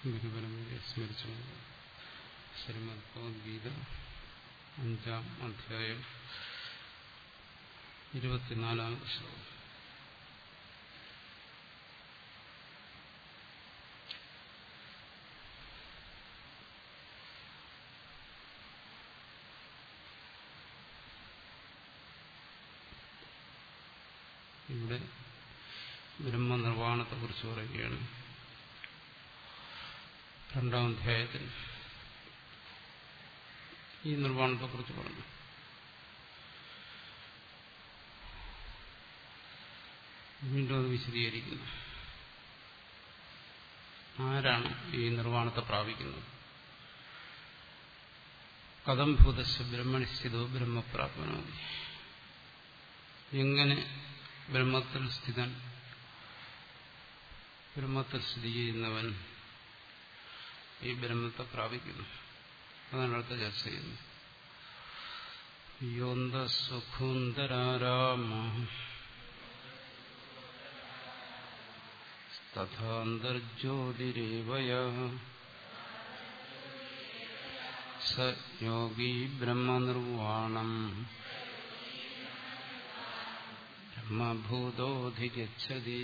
ഗുരുപരമ്പരയെ സ്മരിച്ചു ശ്രീമദ് ഭഗവത്ഗീത അഞ്ചാം അധ്യായം ഇരുപത്തിനാലാമത് ശ്ലോകം ഇവിടെ ബ്രഹ്മനിർവ്വാണത്തെക്കുറിച്ച് പറയുകയാണ് രണ്ടാം അധ്യായത്തിൽ ഈ നിർവ്വാണത്തെക്കുറിച്ച് പറഞ്ഞു വീണ്ടും അത് വിശദീകരിക്കുന്നു ആരാണ് ഈ നിർവ്വാണത്തെ പ്രാപിക്കുന്നത് കഥം ഭൂതശ ബ്രഹ്മണിസ്ഥിതോ ബ്രഹ്മപ്രാപ്നോതി എങ്ങനെ ബ്രഹ്മത്തിൽ സ്ഥിതൻ ബ്രഹ്മത്തിൽ സ്ഥിതി ചെയ്യുന്നവൻ ഈ ബ്രഹ്മത്തെ പ്രാപിക്കുന്നു അതാണ് അടുത്ത ചർച്ച ചെയ്യുന്നത് യോന്ത സുഖുന്തരാരാമ തഥാന്തർജ്യോതിരേവയ സ യോഗീ ബ്രഹ്മനിർവാണം ബ്രഹ്മഭൂതോധിഗച്ഛതി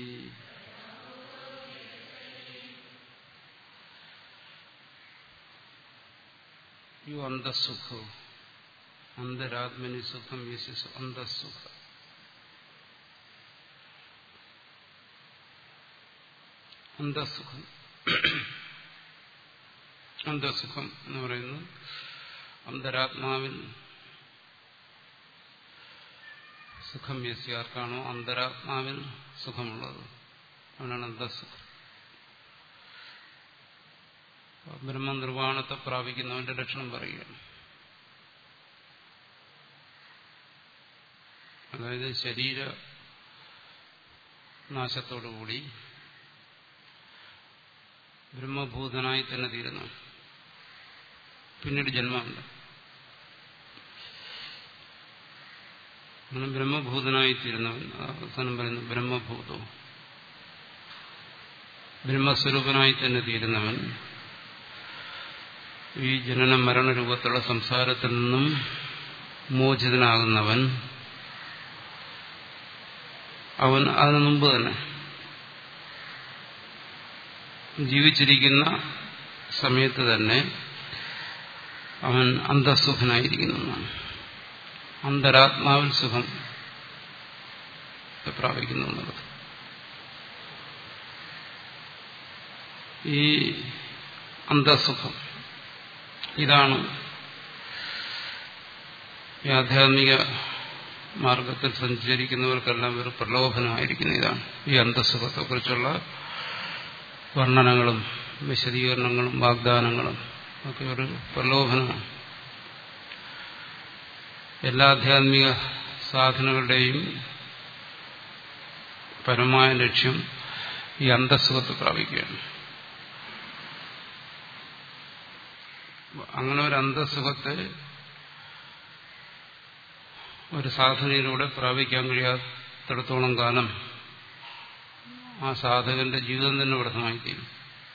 യോ അന്തസുഖ അന്തരാത്മനി സുഖം യശസ് അന്തസുഖ അന്തസുഖം അന്തസുഖം എന്ന് പറയുന്നത് അന്തരാത്മാവിൽ സുഖം യസ്യാർക്കാണോ അന്തരാത്മാവിൽ സുഖമുള്ളത് അവനാണ് അന്തസുഖം ബ്രഹ്മനിർവ്വാണത്തെ പ്രാപിക്കുന്നവന്റെ ലക്ഷണം പറയുകയാണ് അതായത് ശരീര നാശത്തോടുകൂടി ബ്രഹ്മഭൂതനായി തന്നെ തീരുന്നു പിന്നീട് ജന്മമില്ല അങ്ങനെ ബ്രഹ്മഭൂതനായി തീരുന്നവൻ അവസാനം പറയുന്നു ബ്രഹ്മഭൂതോ ബ്രഹ്മസ്വരൂപനായി തന്നെ തീരുന്നവൻ ഈ ജനന മരണ രൂപത്തിലുള്ള സംസാരത്തിൽ നിന്നും മോചിതനാകുന്നവൻ അവൻ അതിനു മുമ്പ് തന്നെ ജീവിച്ചിരിക്കുന്ന സമയത്ത് തന്നെ അവൻ അന്തസുഖനായിരിക്കുന്നതാണ് അന്തരാത്മാവിൽ സുഖം പ്രാപിക്കുന്നു എന്നുള്ളത് ഈ അന്തസുഖം ഇതാണ് ഈ ആധ്യാത്മിക മാർഗത്തിൽ സഞ്ചരിക്കുന്നവർക്കെല്ലാം ഒരു പ്രലോഭനമായിരിക്കുന്ന ഇതാണ് ഈ അന്തസുഖത്തെക്കുറിച്ചുള്ള വർണ്ണനകളും വിശദീകരണങ്ങളും വാഗ്ദാനങ്ങളും ഒക്കെ ഒരു പ്രലോഭനമാണ് എല്ലാ ആധ്യാത്മിക സാധനങ്ങളുടെയും പരമായ ലക്ഷ്യം ഈ അന്തസുഖത്തെ പ്രാപിക്കുകയാണ് അങ്ങനെ ഒരു അന്തസുഖത്തെ ഒരു സാധനയിലൂടെ പ്രാപിക്കാൻ കഴിയാത്തിടത്തോളം കാലം ആ സാധകന്റെ ജീവിതം തന്നെ വ്രതമായി തീരും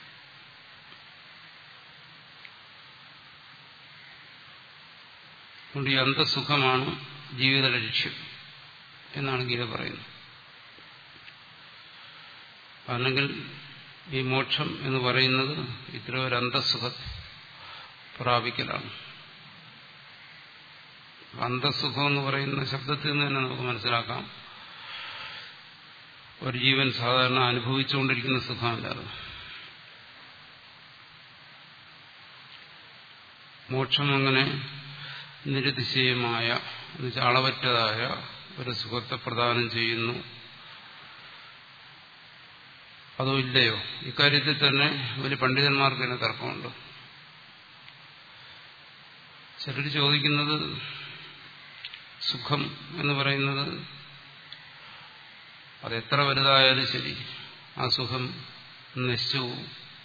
അതുകൊണ്ട് ഈ അന്തസുഖമാണ് ജീവിത ലക്ഷ്യം എന്നാണ് ഗീത പറയുന്നത് അല്ലെങ്കിൽ ഈ മോക്ഷം എന്ന് പറയുന്നത് ഇത്തരം ഒരു അന്തസുഖത്തെ പ്രാപിക്കലാണ് അന്തസുഖം എന്ന് പറയുന്ന ശബ്ദത്തിൽ നിന്ന് തന്നെ നമുക്ക് മനസ്സിലാക്കാം ഒരു ജീവൻ സാധാരണ അനുഭവിച്ചുകൊണ്ടിരിക്കുന്ന സുഖമല്ലാതെ മോക്ഷം അങ്ങനെ നിരതിശയമായ എന്നുവെച്ചാൽ അളവറ്റതായ ഒരു സുഖത്തെ പ്രദാനം ചെയ്യുന്നു അതോ ഇല്ലയോ ഇക്കാര്യത്തിൽ തന്നെ വലിയ പണ്ഡിതന്മാർക്ക് തന്നെ തർക്കമുണ്ട് ചിലർ ചോദിക്കുന്നത് സുഖം എന്ന് പറയുന്നത് അതെത്ര വലുതായാലും ശരി ആ സുഖം നശിച്ചു പോകും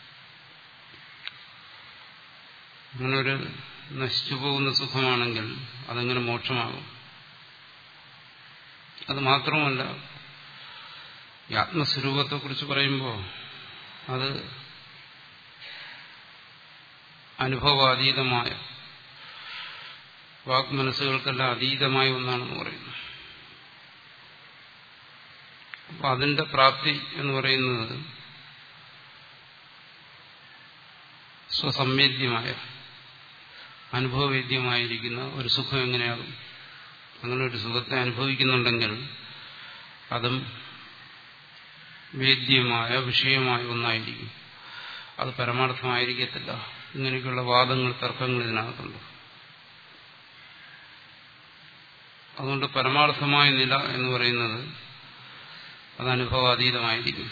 അങ്ങനെ ഒരു നശിച്ചു പോകുന്ന സുഖമാണെങ്കിൽ അതെങ്ങനെ മോക്ഷമാകും അത് മാത്രമല്ല ഈ ആത്മസ്വരൂപത്തെക്കുറിച്ച് പറയുമ്പോൾ അത് അനുഭവാതീതമായ വാഗ്മനസ്സുകൾക്കെല്ലാം അതീതമായ ഒന്നാണെന്ന് പറയുന്നു അപ്പൊ അതിന്റെ പ്രാപ്തി എന്ന് പറയുന്നത് സ്വസംവേദ്യമായ അനുഭവവേദ്യമായിരിക്കുന്ന ഒരു സുഖം എങ്ങനെയാകും അങ്ങനെ ഒരു സുഖത്തെ അനുഭവിക്കുന്നുണ്ടെങ്കിൽ അതും വേദ്യമായ വിഷയമായ ഒന്നായിരിക്കും അത് പരമാർത്ഥമായിരിക്കത്തില്ല ഇങ്ങനെയൊക്കെയുള്ള വാദങ്ങൾ തർക്കങ്ങൾ ഇതിനകത്തുണ്ട് അതുകൊണ്ട് പരമാർത്ഥമായ നില എന്ന് പറയുന്നത് അത് അനുഭവാതീതമായിരിക്കും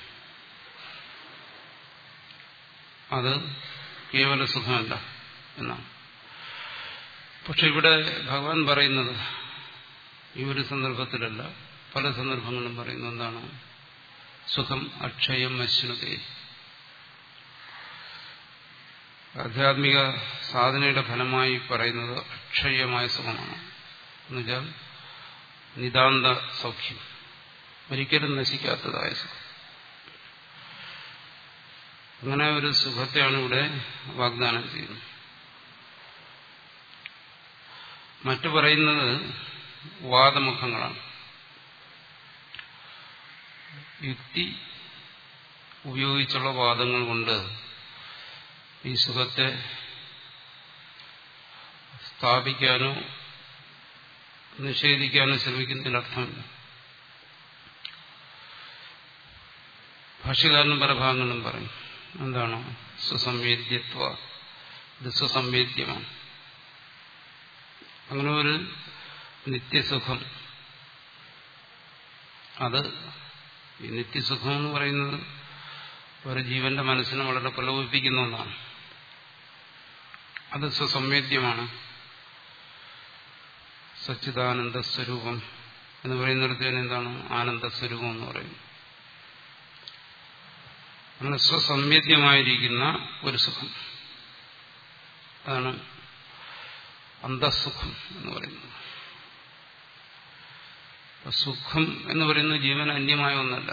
അത് കേവല സുഖമല്ല എന്നാണ് പക്ഷെ ഇവിടെ ഭഗവാൻ പറയുന്നത് ഈ ഒരു സന്ദർഭത്തിലല്ല പല സന്ദർഭങ്ങളിലും പറയുന്നത് എന്താണ് സുഖം അക്ഷയം അശ്വതേ ആധ്യാത്മിക സാധനയുടെ ഫലമായി പറയുന്നത് അക്ഷയമായ സുഖമാണ് എന്നുവെച്ചാൽ നിതാന്ത സൗഖ്യം ഒരിക്കലും നശിക്കാത്തതായ സുഖം അങ്ങനെ ഒരു സുഖത്തെയാണ് ഇവിടെ വാഗ്ദാനം ചെയ്യുന്നത് മറ്റു പറയുന്നത് വാദമുഖങ്ങളാണ് യുക്തി ഉപയോഗിച്ചുള്ള വാദങ്ങൾ കൊണ്ട് ഈ സുഖത്തെ സ്ഥാപിക്കാനോ നിഷേധിക്കാനോ ശ്രമിക്കുന്നതിൽ അർത്ഥമില്ല ഭാഷ്യകാരനും പല ഭാഗങ്ങളും പറയും എന്താണ് സുസംവേദ്യത്വ ഇത് സുസംവേദ്യമാണ് അങ്ങനെ ഒരു നിത്യസുഖം അത് ഈ നിത്യസുഖം എന്ന് പറയുന്നത് ഒരു ജീവന്റെ മനസ്സിനെ വളരെ പ്രലോഭിപ്പിക്കുന്ന ഒന്നാണ് അത് സുസംവേദ്യമാണ് സച്ചിദാനന്ദ സ്വരൂപം എന്ന് പറയുന്നിടത്ത് തന്നെ എന്താണ് ആനന്ദസ്വരൂപം എന്ന് പറയുന്നത് അങ്ങനെ സ്വസംവേദ്യമായിരിക്കുന്ന ഒരു സുഖം അതാണ് അന്തസുഖം എന്ന് പറയുന്നത് സുഖം എന്ന് പറയുന്നത് ജീവൻ അന്യമായ ഒന്നല്ല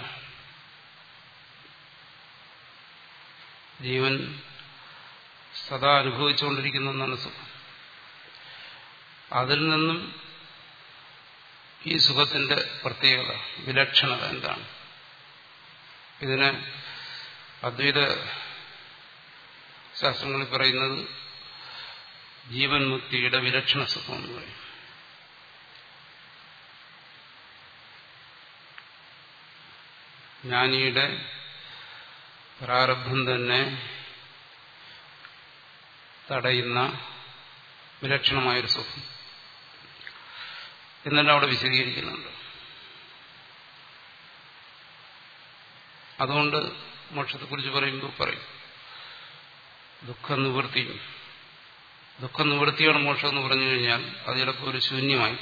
ജീവൻ സദാ അനുഭവിച്ചുകൊണ്ടിരിക്കുന്ന ഒന്നാണ് സുഖം അതിൽ നിന്നും ഈ സുഖത്തിന്റെ പ്രത്യേകത വിലക്ഷണത എന്താണ് ഇതിനെ അദ്വൈത ശാസ്ത്രങ്ങളിൽ പറയുന്നത് ജീവൻ മുക്തിയുടെ വിലക്ഷണ സുഖം എന്ന് പറയും ജ്ഞാനിയുടെ പ്രാരബ്ധം തന്നെ തടയുന്ന വിലക്ഷണമായൊരു സുഖം എന്നെല്ലാം അവിടെ വിശദീകരിക്കുന്നുണ്ട് അതുകൊണ്ട് മോക്ഷത്തെക്കുറിച്ച് പറയുമ്പോൾ പറയും ദുഃഖ നിവൃത്തിയും ദുഃഖ നിവൃത്തിയാണ് മോക്ഷം എന്ന് പറഞ്ഞു കഴിഞ്ഞാൽ അത് ചിലപ്പോൾ ഒരു ശൂന്യമായി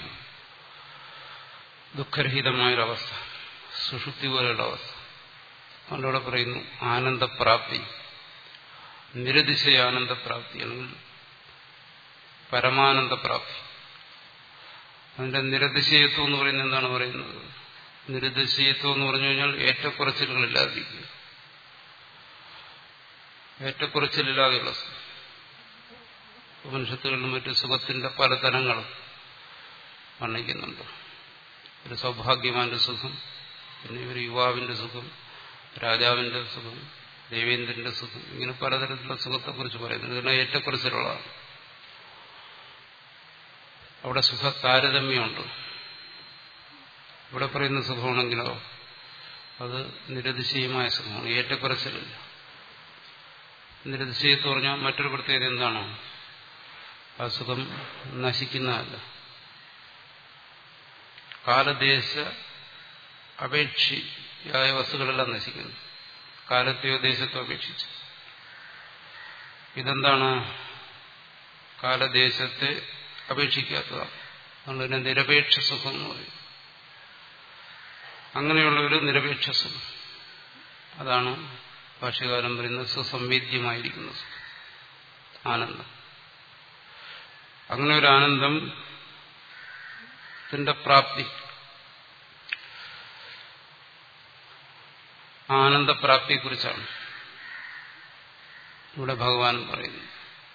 ദുഃഖരഹിതമായൊരവസ്ഥ സുഷുപ്തി പോലെയുള്ള അവസ്ഥ അതുകൊണ്ടവിടെ പറയുന്നു ആനന്ദപ്രാപ്തി നിരതിശയ ആനന്ദപ്രാപ്തി അല്ലെങ്കിൽ പരമാനന്ദപ്രാപ്തി അതിന്റെ നിരതിശയത്വം എന്ന് പറയുന്നത് എന്താണ് പറയുന്നത് നിരതിശയത്വം എന്ന് പറഞ്ഞു കഴിഞ്ഞാൽ ഏറ്റക്കുറച്ചിലുകളില്ലാതിരിക്കുക ഏറ്റക്കുറച്ചിലില്ലാതെയുള്ള ഉപനിഷത്തുകളിലും മറ്റു സുഖത്തിന്റെ പല തരങ്ങളും വർണ്ണിക്കുന്നുണ്ട് ഒരു സൗഭാഗ്യവാന്റെ സുഖം പിന്നെ ഒരു യുവാവിന്റെ സുഖം രാജാവിന്റെ സുഖം ദേവേന്ദ്രന്റെ സുഖം ഇങ്ങനെ പലതരത്തിലുള്ള സുഖത്തെക്കുറിച്ച് പറയുന്നത് ഇതെല്ലാം ഏറ്റക്കുറച്ചിലുള്ളതാണ് അവിടെ സുഖ താരതമ്യമുണ്ട് ഇവിടെ പറയുന്ന സുഖമാണെങ്കിലോ അത് നിരതിശയമായ സുഖമാണ് ഏറ്റക്കുറച്ചിലില്ല നിരതിശയത്ത് പറഞ്ഞാൽ മറ്റൊരു പ്രത്യേകത എന്താണോ ആ സുഖം നശിക്കുന്നതല്ല കാലദേശ അപേക്ഷിയായ വസ്തുക്കളെല്ലാം നശിക്കുന്നു കാലത്തെയോ ദേശത്തോ അപേക്ഷിച്ച് ഇതെന്താണ് കാലദേശത്തെ അപേക്ഷിക്കാത്തതാണ് അതുകൊണ്ട് നിരപേക്ഷ സുഖം എന്ന് പറയും അങ്ങനെയുള്ള ഒരു നിരപേക്ഷ സുഖം അതാണ് ഭാഷ്യകാലം പറയുന്നത് സുസംവേദ്യമായിരിക്കുന്ന സുഖം ആനന്ദം അങ്ങനെ ഒരു ആനന്ദം ത്തിന്റെ പ്രാപ്തി ആനന്ദപ്രാപ്തിയെക്കുറിച്ചാണ് ഇവിടെ ഭഗവാൻ പറയുന്നത്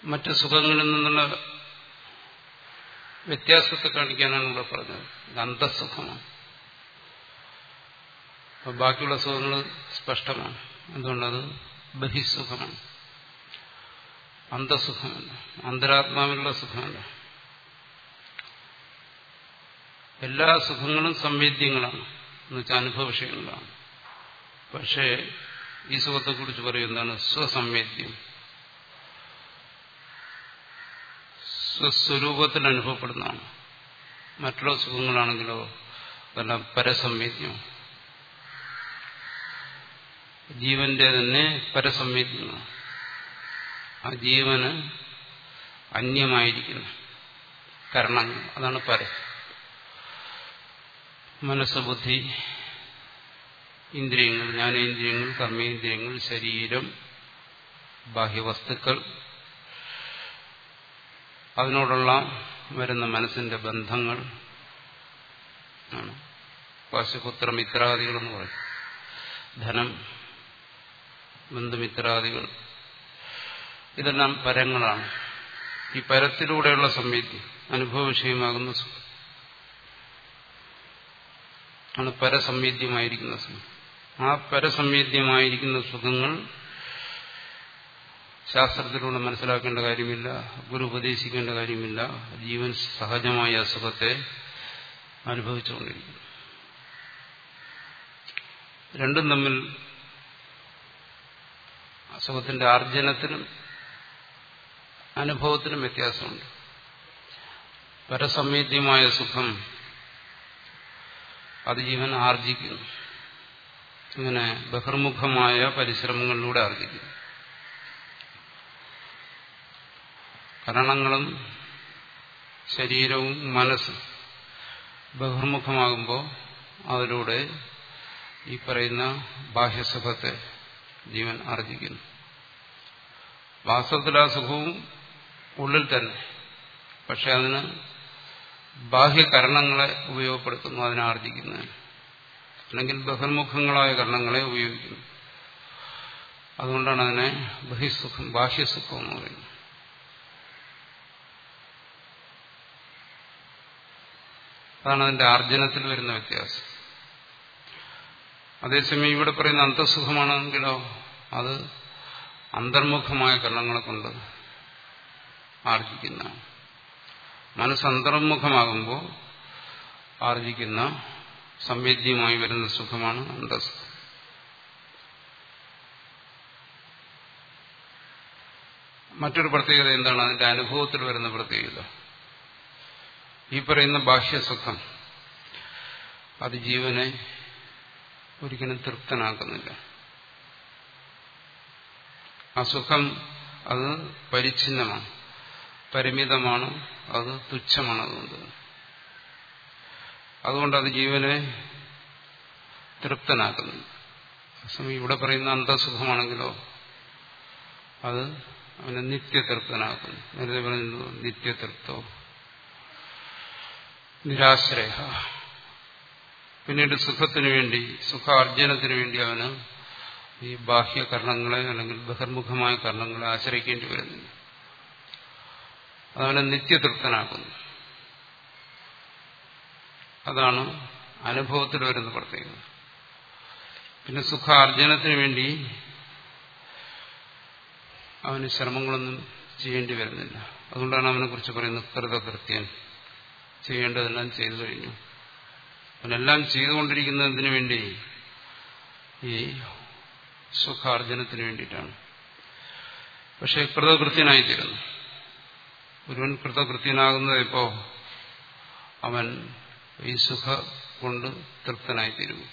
മറ്റ് സുഖങ്ങളിൽ നിന്നുള്ള വ്യത്യാസത്തെ കാണിക്കാനാണ് ഇവിടെ പറഞ്ഞത് ഇത് അന്തസുഖമാണ് അപ്പൊ ബാക്കിയുള്ള സുഖങ്ങൾ സ്പഷ്ടമാണ് എന്തുകൊണ്ടത് ബഹിസുഖമാണ് അന്തസുഖമല്ല അന്തരാത്മാവിലുള്ള സുഖമല്ല എല്ലാ സുഖങ്ങളും സംവേദ്യങ്ങളാണ് എന്നുവെച്ചാൽ അനുഭവ വിഷയങ്ങളാണ് പക്ഷേ ഈ സുഖത്തെക്കുറിച്ച് പറയുന്നതാണ് സ്വസംവേദ്യം സ്വസ്വരൂപത്തിൽ അനുഭവപ്പെടുന്നതാണ് മറ്റുള്ള സുഖങ്ങളാണെങ്കിലോ അതെല്ലാം പരസംവേദ്യം ജീവന്റെ തന്നെ പരസംവേദ്യങ്ങളാണ് ആ ജീവന് അന്യമായിരിക്കുന്നു കരണങ്ങൾ അതാണ് പര മനസ്സ് ബുദ്ധി ഇന്ദ്രിയങ്ങൾ ജ്ഞാനേന്ദ്രിയങ്ങൾ കർമ്മേന്ദ്രിയങ്ങൾ ശരീരം ബാഹ്യവസ്തുക്കൾ അതിനോടുള്ള വരുന്ന മനസ്സിന്റെ ബന്ധങ്ങൾ ആണ് പശുപുത്ര മിത്രാദികളെന്ന് പറയും ധനം ബന്ധുമിത്രാദികൾ ഇതെല്ലാം പരങ്ങളാണ് ഈ പരത്തിലൂടെയുള്ള സംവേദ്യം അനുഭവ വിഷയമാകുന്ന സുഖം ആണ് പരസംവേദ്യമായിരിക്കുന്ന സുഖം ആ പരസംവേദ്യമായിരിക്കുന്ന സുഖങ്ങൾ ശാസ്ത്രത്തിലൂടെ മനസ്സിലാക്കേണ്ട കാര്യമില്ല ഗുരു ഉപദേശിക്കേണ്ട കാര്യമില്ല ജീവൻ സഹജമായ സുഖത്തെ അനുഭവിച്ചുകൊണ്ടിരിക്കുന്നു രണ്ടും തമ്മിൽ സുഖത്തിന്റെ ആർജനത്തിനും അനുഭവത്തിനും വ്യത്യാസമുണ്ട് പരസംവേദ്യമായ സുഖം അത് ജീവൻ ആർജിക്കുന്നു ഇങ്ങനെ ബഹിർമുഖമായ പരിശ്രമങ്ങളിലൂടെ ആർജിക്കുന്നു കരണങ്ങളും ശരീരവും മനസ്സും ബഹിർമുഖമാകുമ്പോൾ അതിലൂടെ ഈ പറയുന്ന ബാഹ്യസുഖത്തെ ജീവൻ ആർജിക്കുന്നു വാസ്തവത്തിൽ ആ സുഖവും ഉള്ളിൽ തന്നെ പക്ഷെ അതിന് ബാഹ്യകരണങ്ങളെ ഉപയോഗപ്പെടുത്തുന്നു അതിനെ ആർജിക്കുന്നതിന് അല്ലെങ്കിൽ ബഹിർമുഖങ്ങളായ കരണങ്ങളെ ഉപയോഗിക്കുന്നു അതുകൊണ്ടാണ് അതിനെ ബഹിസുഖം ബാഹ്യസുഖം എന്ന് പറയുന്നത് അതാണ് അതിന്റെ ആർജനത്തിൽ വരുന്ന വ്യത്യാസം അതേസമയം ഇവിടെ പറയുന്ന അന്തസുഖമാണെങ്കിലോ അത് അന്തർമുഖമായ കരണങ്ങളെ കൊണ്ട് ആർജിക്കുന്ന മനസ്സ് അന്തർമുഖമാകുമ്പോൾ ആർജിക്കുന്ന സംവേദ്യമായി വരുന്ന സുഖമാണ് അന്തസുഖം മറ്റൊരു പ്രത്യേകത എന്താണ് അതിന്റെ അനുഭവത്തിൽ വരുന്ന പ്രത്യേകത ഈ പറയുന്ന ബാഹ്യസുഖം അത് ജീവനെ ഒരിക്കലും തൃപ്തനാക്കുന്നില്ല ആ സുഖം അത് പരിച്ഛിന്നമാണ് പരിമിതമാണ് അത് തുച്ഛമാണ് അതുകൊണ്ട് അതുകൊണ്ട് അത് ജീവനെ തൃപ്തനാക്കുന്നില്ല സമയം ഇവിടെ പറയുന്ന അന്തസുഖമാണെങ്കിലോ അത് അവനെ നിത്യതൃപ്തനാക്കുന്നു നേരത്തെ പറയുന്നത് നിത്യതൃപ്തോ നിരാശ്രയ പിന്നീട് സുഖത്തിനു വേണ്ടി സുഖാർജനത്തിനു വേണ്ടി അവന് ഈ ബാഹ്യകരണങ്ങളെ അല്ലെങ്കിൽ ബഹിർമുഖമായ കർണങ്ങളെ ആശ്രയിക്കേണ്ടി വരുന്നില്ല അതവനെ നിത്യതൃപ്തനാക്കുന്നു അതാണ് അനുഭവത്തിൽ വരുന്ന പ്രത്യേകത പിന്നെ സുഖാർജനത്തിന് വേണ്ടി അവന് ശ്രമങ്ങളൊന്നും ചെയ്യേണ്ടി വരുന്നില്ല അതുകൊണ്ടാണ് അവനെ കുറിച്ച് പറയുന്നത് കൃതകൃത്യൻ ചെയ്യേണ്ടതെല്ലാം ചെയ്തു കഴിഞ്ഞു അവനെല്ലാം ചെയ്തുകൊണ്ടിരിക്കുന്നതിന് വേണ്ടി ഈ സുഖാർജനത്തിന് വേണ്ടിയിട്ടാണ് പക്ഷെ കൃതകൃത്യനായിത്തീരുന്നു ഒരുവൻ കൃതകൃത്യനാകുന്നത് എപ്പോ അവൻ ഈ സുഖ കൊണ്ട് തൃപ്തനായിത്തീരുന്നു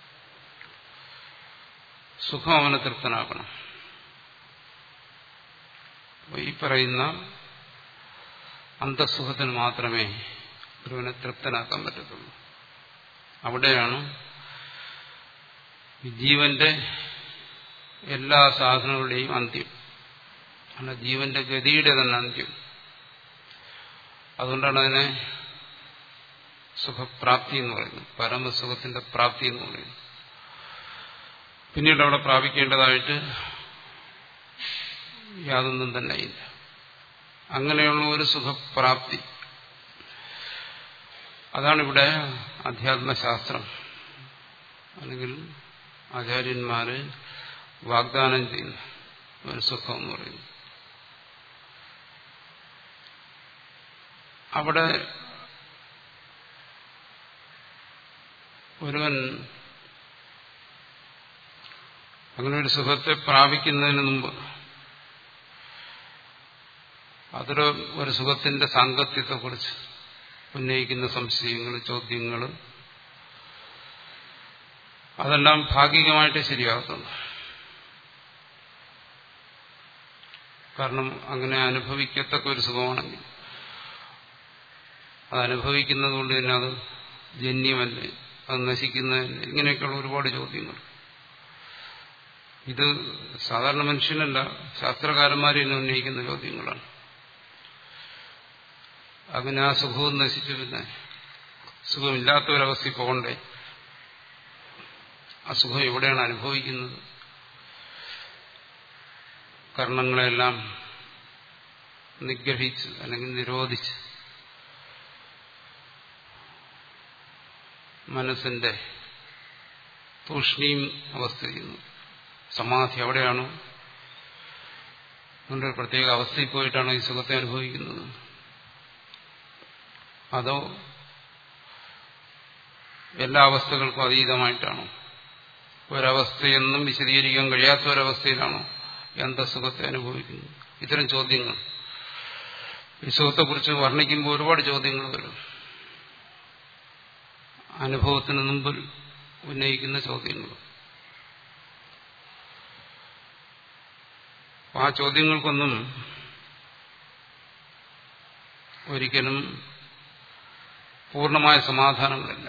സുഖം അവനെ തൃപ്തനാക്കണം ഈ പറയുന്ന അന്തസുഖത്തിന് മാത്രമേ ഒരുവനെ തൃപ്തനാക്കാൻ പറ്റത്തുള്ളൂ അവിടെയാണ് ജീവന്റെ എല്ലാ സാധനങ്ങളുടെയും അന്ത്യം അല്ല ജീവന്റെ ഗതിയുടെ തന്നെ അന്ത്യം അതുകൊണ്ടാണ് അതിനെ സുഖപ്രാപ്തി എന്ന് പറയുന്നത് പരമസുഖത്തിന്റെ പ്രാപ്തി എന്ന് പറയുന്നത് പിന്നീട് അവിടെ പ്രാപിക്കേണ്ടതായിട്ട് യാതൊന്നും തന്നെ ഇല്ല അങ്ങനെയുള്ള ഒരു സുഖപ്രാപ്തി അതാണ് ഇവിടെ അധ്യാത്മശാസ്ത്രം അല്ലെങ്കിൽ ആചാര്യന്മാര് വാഗ്ദാനം ചെയ്യുന്ന ഒരു സുഖം എന്ന് പറയുന്നു അവിടെ ഒരുവൻ അങ്ങനെ ഒരു സുഖത്തെ പ്രാപിക്കുന്നതിന് മുമ്പ് അതൊരു ഒരു സുഖത്തിന്റെ സാങ്കത്യത്തെക്കുറിച്ച് ഉന്നയിക്കുന്ന സംശയങ്ങൾ ചോദ്യങ്ങൾ അതെല്ലാം ഭാഗികമായിട്ട് ശരിയാകത്തുള്ളൂ കാരണം അങ്ങനെ അനുഭവിക്കത്തക്ക ഒരു സുഖമാണെങ്കിൽ അത് അനുഭവിക്കുന്നത് കൊണ്ട് തന്നെ അത് ജന്യമല്ലേ അത് നശിക്കുന്നതല്ലേ ഇങ്ങനെയൊക്കെയുള്ള ഒരുപാട് ചോദ്യങ്ങൾ ഇത് സാധാരണ മനുഷ്യനല്ല ശാസ്ത്രകാരന്മാർ തന്നെ ഉന്നയിക്കുന്ന ചോദ്യങ്ങളാണ് അങ്ങനെ ആ സുഖവും നശിച്ചു പിന്നെ സുഖമില്ലാത്ത ഒരവസ്ഥയിൽ പോകണ്ടേ ആ സുഖം എവിടെയാണ് അനുഭവിക്കുന്നത് കർണങ്ങളെല്ലാം നിഗ്രഹിച്ച് അല്ലെങ്കിൽ നിരോധിച്ച് മനസ്സിന്റെ തൂഷ്ണീം അവസ്ഥ ചെയ്യുന്നു സമാധി അവിടെയാണോ അതുകൊണ്ട് ഒരു പ്രത്യേക അവസ്ഥയിൽ പോയിട്ടാണോ ഈ സുഖത്തെ അനുഭവിക്കുന്നത് അതോ എല്ലാ അവസ്ഥകൾക്കും അതീതമായിട്ടാണോ ഒരവസ്ഥയെന്നും വിശദീകരിക്കാൻ കഴിയാത്ത ഒരവസ്ഥയിലാണോ എന്താ സുഖത്തെ അനുഭവിക്കുന്നത് ഇത്തരം ചോദ്യങ്ങൾ ഈ സുഖത്തെക്കുറിച്ച് വർണ്ണിക്കുമ്പോൾ ഒരുപാട് ചോദ്യങ്ങൾ വരും അനുഭവത്തിന് മുമ്പിൽ ഉന്നയിക്കുന്ന ചോദ്യങ്ങൾ ആ ചോദ്യങ്ങൾക്കൊന്നും ഒരിക്കലും പൂർണ്ണമായ സമാധാനങ്ങളില്ല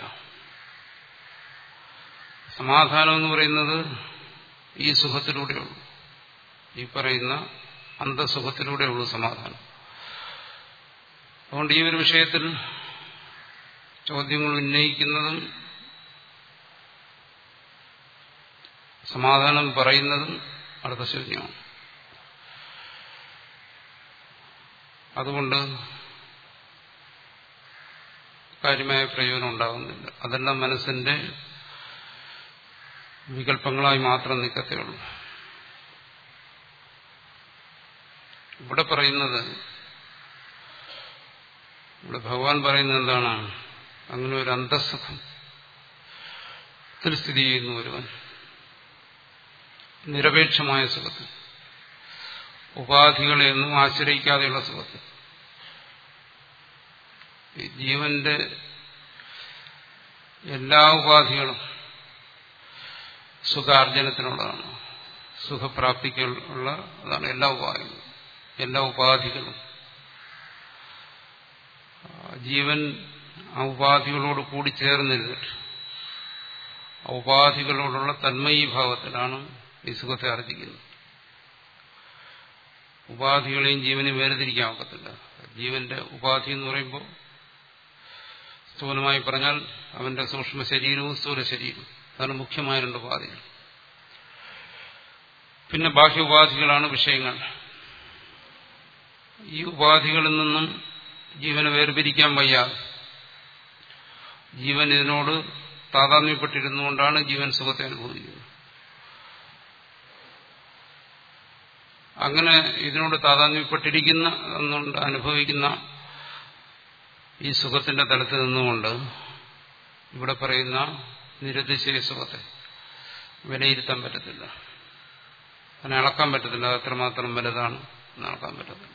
സമാധാനം എന്ന് പറയുന്നത് ഈ സുഖത്തിലൂടെയുള്ളൂ ഈ പറയുന്ന അന്തസുഖത്തിലൂടെയുള്ളൂ സമാധാനം അതുകൊണ്ട് ഈ ഒരു വിഷയത്തിൽ ചോദ്യങ്ങൾ ഉന്നയിക്കുന്നതും സമാധാനം പറയുന്നതും അടുത്ത ശൂന്യമാണ് അതുകൊണ്ട് കാര്യമായ പ്രയോജനം ഉണ്ടാകുന്നില്ല അതെല്ലാം മനസ്സിന്റെ വികല്പങ്ങളായി മാത്രം നിൽക്കത്തേ ഉള്ളൂ ഇവിടെ പറയുന്നത് ഇവിടെ ഭഗവാൻ പറയുന്നത് എന്താണ് അങ്ങനെ ഒരു അന്തസുഖം സ്ഥിതി ചെയ്യുന്നു ഒരുവൻ നിരപേക്ഷമായ സുഖത്തിൽ ഉപാധികളെയൊന്നും ആശ്രയിക്കാതെയുള്ള സുഖത്തിൽ ഈ ജീവന്റെ എല്ലാ ഉപാധികളും സുഖാർജനത്തിനുള്ളതാണ് സുഖപ്രാപ്തിക്കുള്ള അതാണ് എല്ലാ ഉപാധികളും എല്ലാ ഉപാധികളും ജീവൻ ആ ഉപാധികളോട് കൂടി ചേർന്നിരുന്നിട്ട് ആ ഉപാധികളോടുള്ള തന്മയീഭാവത്തിലാണ് ഈ സുഖത്തെ ആർജിക്കുന്നത് ഉപാധികളെയും ജീവനെയും വേർതിരിക്കാൻ ഒക്കത്തില്ല ജീവന്റെ ഉപാധി എന്ന് പറയുമ്പോൾ സ്ഥൂലമായി പറഞ്ഞാൽ അവന്റെ സൂക്ഷ്മ ശരീരവും സ്ഥൂല ശരീരവും അതാണ് മുഖ്യമായ രണ്ട് ഉപാധികൾ പിന്നെ ബാഹ്യ ഉപാധികളാണ് വിഷയങ്ങൾ ഈ ഉപാധികളിൽ നിന്നും ജീവനെ വേർപിരിക്കാൻ വയ്യാതെ ജീവൻ ഇതിനോട് താതാത്മ്യപ്പെട്ടിരുന്നുകൊണ്ടാണ് ജീവൻ സുഖത്തെ അനുഭവിക്കുന്നത് അങ്ങനെ ഇതിനോട് താതാത്മ്യപ്പെട്ടിരിക്കുന്ന എന്നുകൊണ്ട് അനുഭവിക്കുന്ന ഈ സുഖത്തിന്റെ തലത്തിൽ നിന്നുകൊണ്ട് ഇവിടെ പറയുന്ന നിരതിശയ സുഖത്തെ വിലയിരുത്താൻ പറ്റത്തില്ല അതിനെ അളക്കാൻ പറ്റത്തില്ല അത് എത്രമാത്രം വലുതാണ് എന്ന് അളക്കാൻ പറ്റത്തില്ല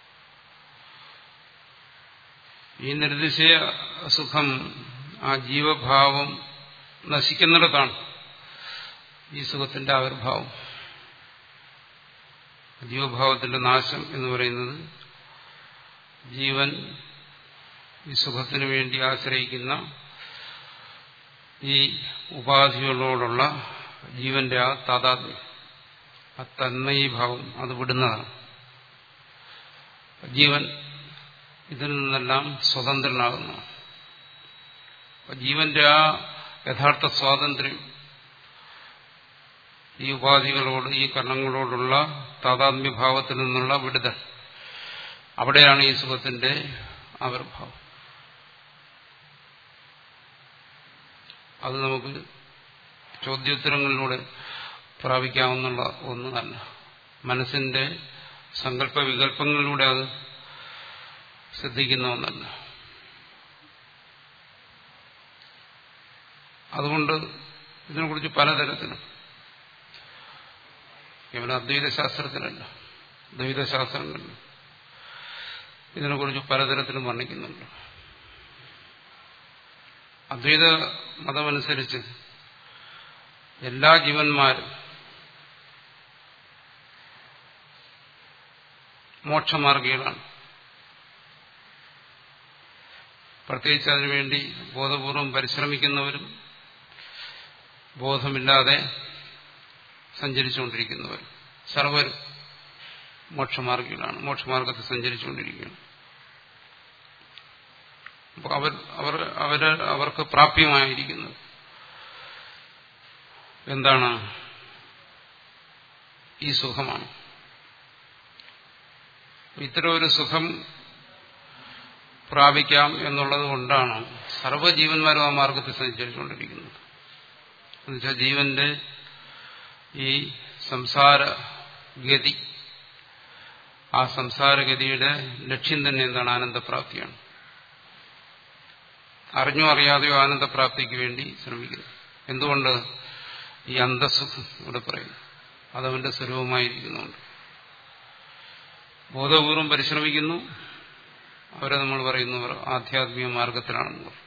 ഈ നിർദ്ദിശയ സുഖം ആ ജീവഭാവം നശിക്കുന്നിടത്താണ് ഈ സുഖത്തിന്റെ ആവിർഭാവം ജീവഭാവത്തിന്റെ നാശം എന്ന് പറയുന്നത് ജീവൻ ഈ സുഖത്തിനു വേണ്ടി ആശ്രയിക്കുന്ന ഈ ഉപാധികളോടുള്ള ജീവന്റെ ആ താതാത്മ്യം ആ തന്മയീഭാവം അത് വിടുന്നതാണ് ജീവൻ ഇതിൽ നിന്നെല്ലാം സ്വതന്ത്രനാകുന്നു ജീവന്റെ ആ യഥാർത്ഥ സ്വാതന്ത്ര്യം ഈ ഉപാധികളോട് ഈ കർണങ്ങളോടുള്ള താതാത്മ്യഭാവത്തിൽ നിന്നുള്ള വിടുതൽ അവിടെയാണ് ഈ സുഖത്തിന്റെ ആവിർഭാവം അത് നമുക്ക് ചോദ്യോത്തരങ്ങളിലൂടെ പ്രാപിക്കാവുന്ന ഒന്നല്ല മനസ്സിന്റെ സങ്കല്പ വികല്പങ്ങളിലൂടെ അത് ശ്രദ്ധിക്കുന്ന ഒന്നല്ല അതുകൊണ്ട് ഇതിനെക്കുറിച്ച് പലതരത്തിലും കേവലം അദ്വൈത ശാസ്ത്രത്തിലല്ല ദ്വൈത ശാസ്ത്രങ്ങളിൽ ഇതിനെക്കുറിച്ച് പലതരത്തിലും വർണ്ണിക്കുന്നുണ്ട് അദ്വൈത മതമനുസരിച്ച് എല്ലാ ജീവന്മാരും മോക്ഷമാർഗികളാണ് പ്രത്യേകിച്ച് അതിനുവേണ്ടി ബോധപൂർവം പരിശ്രമിക്കുന്നവരും ബോധമില്ലാതെ സഞ്ചരിച്ചുകൊണ്ടിരിക്കുന്നവർ സർവരും മോക്ഷമാർഗികളാണ് മോക്ഷമാർഗത്തിൽ സഞ്ചരിച്ചുകൊണ്ടിരിക്കുകയാണ് അപ്പോൾ അവർ അവർ അവര് അവർക്ക് പ്രാപ്യമായിരിക്കുന്നത് എന്താണ് ഈ സുഖമാണ് ഇത്തരം ഒരു സുഖം പ്രാപിക്കാം എന്നുള്ളത് കൊണ്ടാണ് സർവ്വജീവന്മാരും ആ മാർഗത്തിൽ സഞ്ചരിച്ചുകൊണ്ടിരിക്കുന്നത് എന്നുവെച്ചാൽ ജീവന്റെ ഈ സംസാര ഗതി ആ സംസാരഗതിയുടെ ലക്ഷ്യം തന്നെ എന്താണ് ആനന്ദപ്രാപ്തിയാണ് അറിഞ്ഞോ അറിയാതെയോ ആനന്ദപ്രാപ്തിക്ക് വേണ്ടി ശ്രമിക്കുന്നു എന്തുകൊണ്ട് ഈ അന്തസുഖം ഇവിടെ പറയുന്നു അതവന്റെ സ്വരൂപമായിരിക്കുന്നുണ്ട് ബോധപൂർവം പരിശ്രമിക്കുന്നു അവരെ നമ്മൾ പറയുന്നവർ ആധ്യാത്മിക മാർഗത്തിലാണെന്ന് പറയും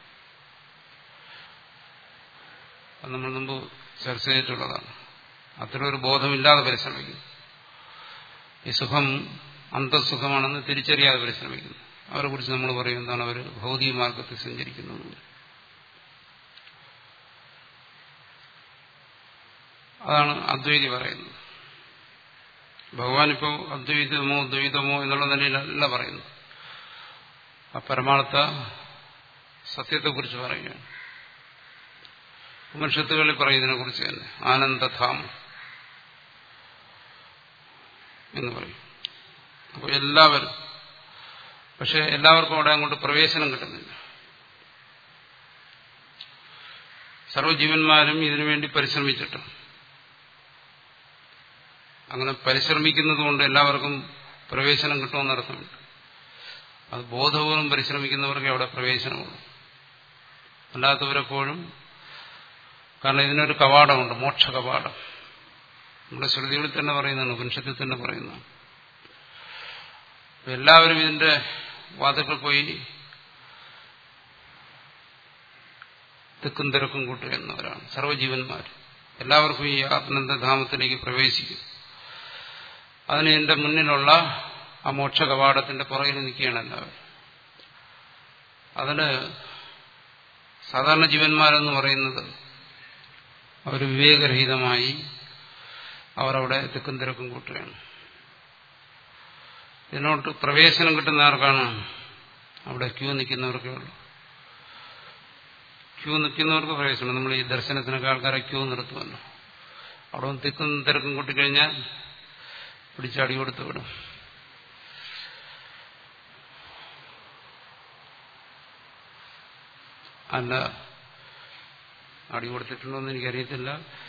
അത് നമ്മൾ മുമ്പ് ചർച്ച ചെയ്തിട്ടുള്ളതാണ് അത്തരമൊരു ബോധമില്ലാതെ പരിശ്രമിക്കുന്നു ഈ സുഖം അന്തസുഖമാണെന്ന് തിരിച്ചറിയാതെ പരിശ്രമിക്കുന്നു അവരെ കുറിച്ച് നമ്മൾ പറയും എന്താണ് അവർ ഭൗതിക മാർഗത്തിൽ സഞ്ചരിക്കുന്നത് അതാണ് അദ്വൈതി പറയുന്നത് ഭഗവാൻ ഇപ്പോൾ അദ്വൈതമോ ദ്വൈതമോ എന്നുള്ള നിലയിലല്ല പറയുന്നത് ആ പരമാർത്ഥ സത്യത്തെക്കുറിച്ച് പറയുകയാണ് ഉപനിഷത്തുകളിൽ പറയുന്നതിനെ കുറിച്ച് തന്നെ ആനന്ദധാം എന്ന് പറയും അപ്പോൾ എല്ലാവരും പക്ഷെ എല്ലാവർക്കും അവിടെ അങ്ങോട്ട് പ്രവേശനം കിട്ടുന്നില്ല സർവ്വജീവന്മാരും ഇതിനുവേണ്ടി പരിശ്രമിച്ചിട്ട് അങ്ങനെ പരിശ്രമിക്കുന്നത് കൊണ്ട് എല്ലാവർക്കും പ്രവേശനം കിട്ടുമെന്നർത്ഥമുണ്ട് അത് ബോധപൂർവം പരിശ്രമിക്കുന്നവർക്ക് അവിടെ പ്രവേശനമുള്ളൂ അല്ലാത്തവരെപ്പോഴും കാരണം ഇതിനൊരു കവാടമുണ്ട് മോക്ഷ കവാടം നമ്മുടെ ശ്രുതികളിൽ തന്നെ പറയുന്നതാണ് ഉപനിഷത്തിൽ തന്നെ പറയുന്നതാണ് എല്ലാവരും ഇതിന്റെ വാതുക്കൾ പോയി തിക്കും തിരക്കും കൂട്ടുക എന്നവരാണ് സർവ്വജീവന്മാർ എല്ലാവർക്കും ഈ ആത്മനന്ദധാമത്തിലേക്ക് പ്രവേശിക്കും അതിന് എന്റെ മുന്നിലുള്ള ആ മോക്ഷ കവാടത്തിന്റെ പുറകിൽ നിൽക്കുകയാണ് എല്ലാവരും അതിന് സാധാരണ ജീവന്മാരെന്ന് പറയുന്നത് അവർ വിവേകരഹിതമായി അവരവിടെ തിക്കും തിരക്കും കൂട്ടുകയാണ് ഇതിനോട്ട് പ്രവേശനം കിട്ടുന്ന ആർക്കാണ് അവിടെ ക്യൂ നിൽക്കുന്നവർക്കേ ഉള്ളൂ ക്യൂ നിൽക്കുന്നവർക്ക് പ്രവേശനം നമ്മൾ ഈ ദർശനത്തിനൊക്കെ ആൾക്കാരെ ക്യൂ നിർത്തുമല്ലോ അവിടെ ഒന്ന് തിക്കും തിരക്കും കൂട്ടിക്കഴിഞ്ഞാൽ പിടിച്ചടി കൊടുത്തു വിടും അല്ല അടി കൊടുത്തിട്ടുണ്ടോ എന്ന് എനിക്കറിയത്തില്ല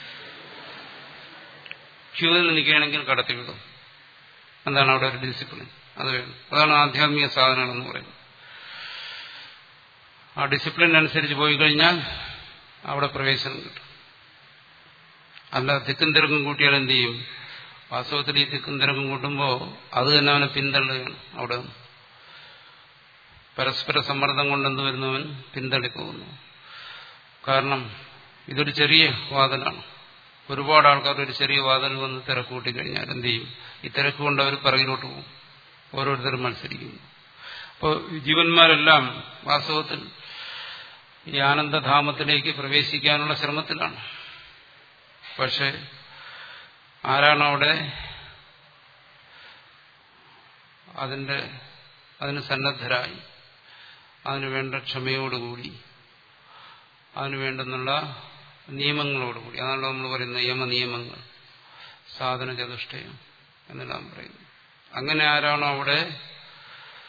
ക്യൂവിൽ നിൽക്കുകയാണെങ്കിൽ കടത്തിവിടും എന്താണ് അവിടെ ഒരു ഡിസിപ്ലിൻ അത് വേണം അതാണ് ആധ്യാത്മിക സാധനങ്ങളെന്ന് പറയുന്നത് ആ ഡിസിപ്ലിൻ അനുസരിച്ച് പോയി കഴിഞ്ഞാൽ അവിടെ പ്രവേശനം കിട്ടും അല്ല തിക്കും തിരക്കും കൂട്ടിയാൽ എന്ത് ചെയ്യും വാസ്തവത്തിൽ ഈ തിക്കും തിരക്കും കൂട്ടുമ്പോൾ അത് തന്നെ അവനെ പിന്തള്ളുകയാണ് അവിടെ പരസ്പര സമ്മർദ്ദം കൊണ്ടെന്ത് വരുന്നവൻ പിന്തള്ളിപ്പോകുന്നു കാരണം ഇതൊരു ചെറിയ വാതിലാണ് ഒരുപാട് ആൾക്കാർ ഒരു ചെറിയ വാതിൽ വന്ന് തിരക്ക് കൂട്ടിക്കഴിഞ്ഞാൽ എന്ത് ചെയ്യും ഈ തിരക്ക് കൊണ്ട് അവർ പിറകിലോട്ട് പോകും ഓരോരുത്തരും മത്സരിക്കുന്നു അപ്പോൾ ജീവന്മാരെല്ലാം വാസ്തവത്തിൽ ഈ ആനന്ദധാമത്തിലേക്ക് പ്രവേശിക്കാനുള്ള ശ്രമത്തിലാണ് പക്ഷെ ആരാണ് അവിടെ അതിന്റെ അതിന് സന്നദ്ധരായി അതിനു വേണ്ട ക്ഷമയോടുകൂടി അതിനു വേണ്ടെന്നുള്ള നിയമങ്ങളോടുകൂടി അതാണല്ലോ നമ്മൾ പറയുന്ന നിയമനിയമങ്ങൾ സാധന ചതുഷ്ടയം എന്നെല്ലാം പറയുന്നു അങ്ങനെ ആരാണോ അവിടെ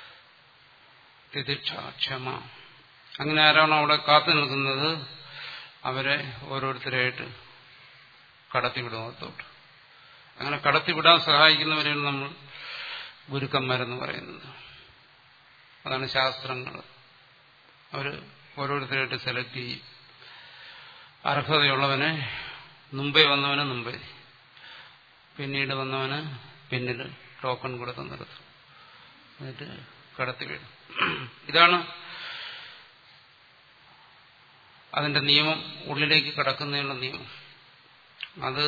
തിദിക്ഷ ക്ഷമ അങ്ങനെ ആരാണോ അവിടെ കാത്തു നിൽക്കുന്നത് അവരെ ഓരോരുത്തരായിട്ട് കടത്തിവിടും അകത്തോട്ട് അങ്ങനെ കടത്തിവിടാൻ സഹായിക്കുന്നവരെയാണ് നമ്മൾ ഗുരുക്കന്മാരെന്ന് പറയുന്നത് അതാണ് ശാസ്ത്രങ്ങൾ അവർ ഓരോരുത്തരായിട്ട് സെലക്ട് ചെയ്യും അർഹതയുള്ളവനെ മുമ്പേ വന്നവന് മുമ്പേ പിന്നീട് വന്നവന് പിന്നിൽ ടോക്കൺ കൊടുത്ത് നിർത്തും എന്നിട്ട് കടത്തി വീഴും ഇതാണ് അതിന്റെ നിയമം ഉള്ളിലേക്ക് കടക്കുന്നതിനുള്ള നിയമം അത്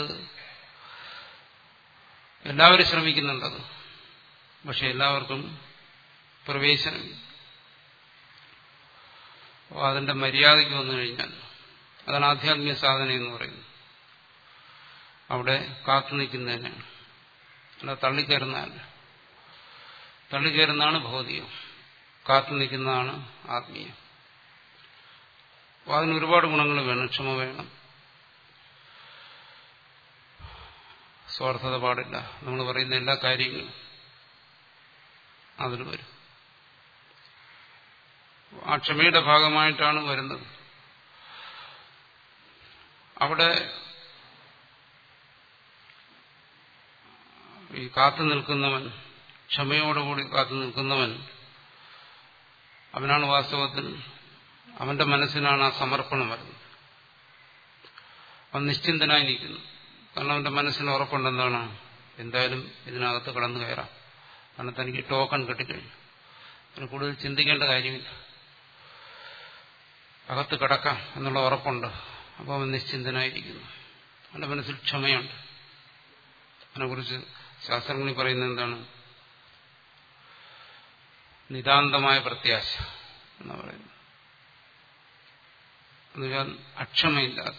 എല്ലാവരും ശ്രമിക്കുന്നുണ്ടത് പക്ഷെ എല്ലാവർക്കും പ്രവേശനം അതിന്റെ മര്യാദയ്ക്ക് വന്നു കഴിഞ്ഞാൽ അതാണ് ആധ്യാത്മിക സാധന എന്ന് പറയുന്നത് അവിടെ കാത്തു നിൽക്കുന്നതിനാണ് അല്ല തള്ളിക്കയറുന്നതല്ല തള്ളിക്കയറുന്നതാണ് ഭൗതികം കാത്തു നിൽക്കുന്നതാണ് ആത്മീയം അപ്പോൾ അതിന് ഒരുപാട് ഗുണങ്ങൾ വേണം ക്ഷമ വേണം സ്വാർത്ഥത പാടില്ല നമ്മൾ പറയുന്ന എല്ലാ കാര്യങ്ങളും അതിൽ വരും ആ ക്ഷമയുടെ ഭാഗമായിട്ടാണ് വരുന്നത് അവിടെ ഈ കാത്തു നിൽക്കുന്നവൻ ക്ഷമയോടുകൂടി കാത്തു നിൽക്കുന്നവൻ അവനാണ് വാസ്തവത്തിൽ അവന്റെ മനസ്സിനാണ് ആ സമർപ്പണം വരുന്നത് അവൻ നിശ്ചിന്തനായി നിൽക്കുന്നു കാരണം അവന്റെ മനസ്സിന് ഉറപ്പുണ്ടെന്താണ് എന്തായാലും ഇതിനകത്ത് കടന്നു കയറാം കാരണം തനിക്ക് ടോക്കൺ കിട്ടിക്കഴിഞ്ഞു അതിന് കൂടുതൽ ചിന്തിക്കേണ്ട കാര്യമില്ല അകത്ത് കിടക്കാം എന്നുള്ള ഉറപ്പുണ്ട് അപ്പോൾ അവൻ നിശ്ചിന്തനായിരിക്കുന്നു അവന്റെ മനസ്സിൽ ക്ഷമയുണ്ട് അതിനെക്കുറിച്ച് ശാസ്ത്രങ്ങളിൽ പറയുന്നത് എന്താണ് നിതാന്തമായ പ്രത്യാശ എന്ന് പറയുന്നത് എന്നുവെച്ചാൽ അക്ഷമയില്ലാത്ത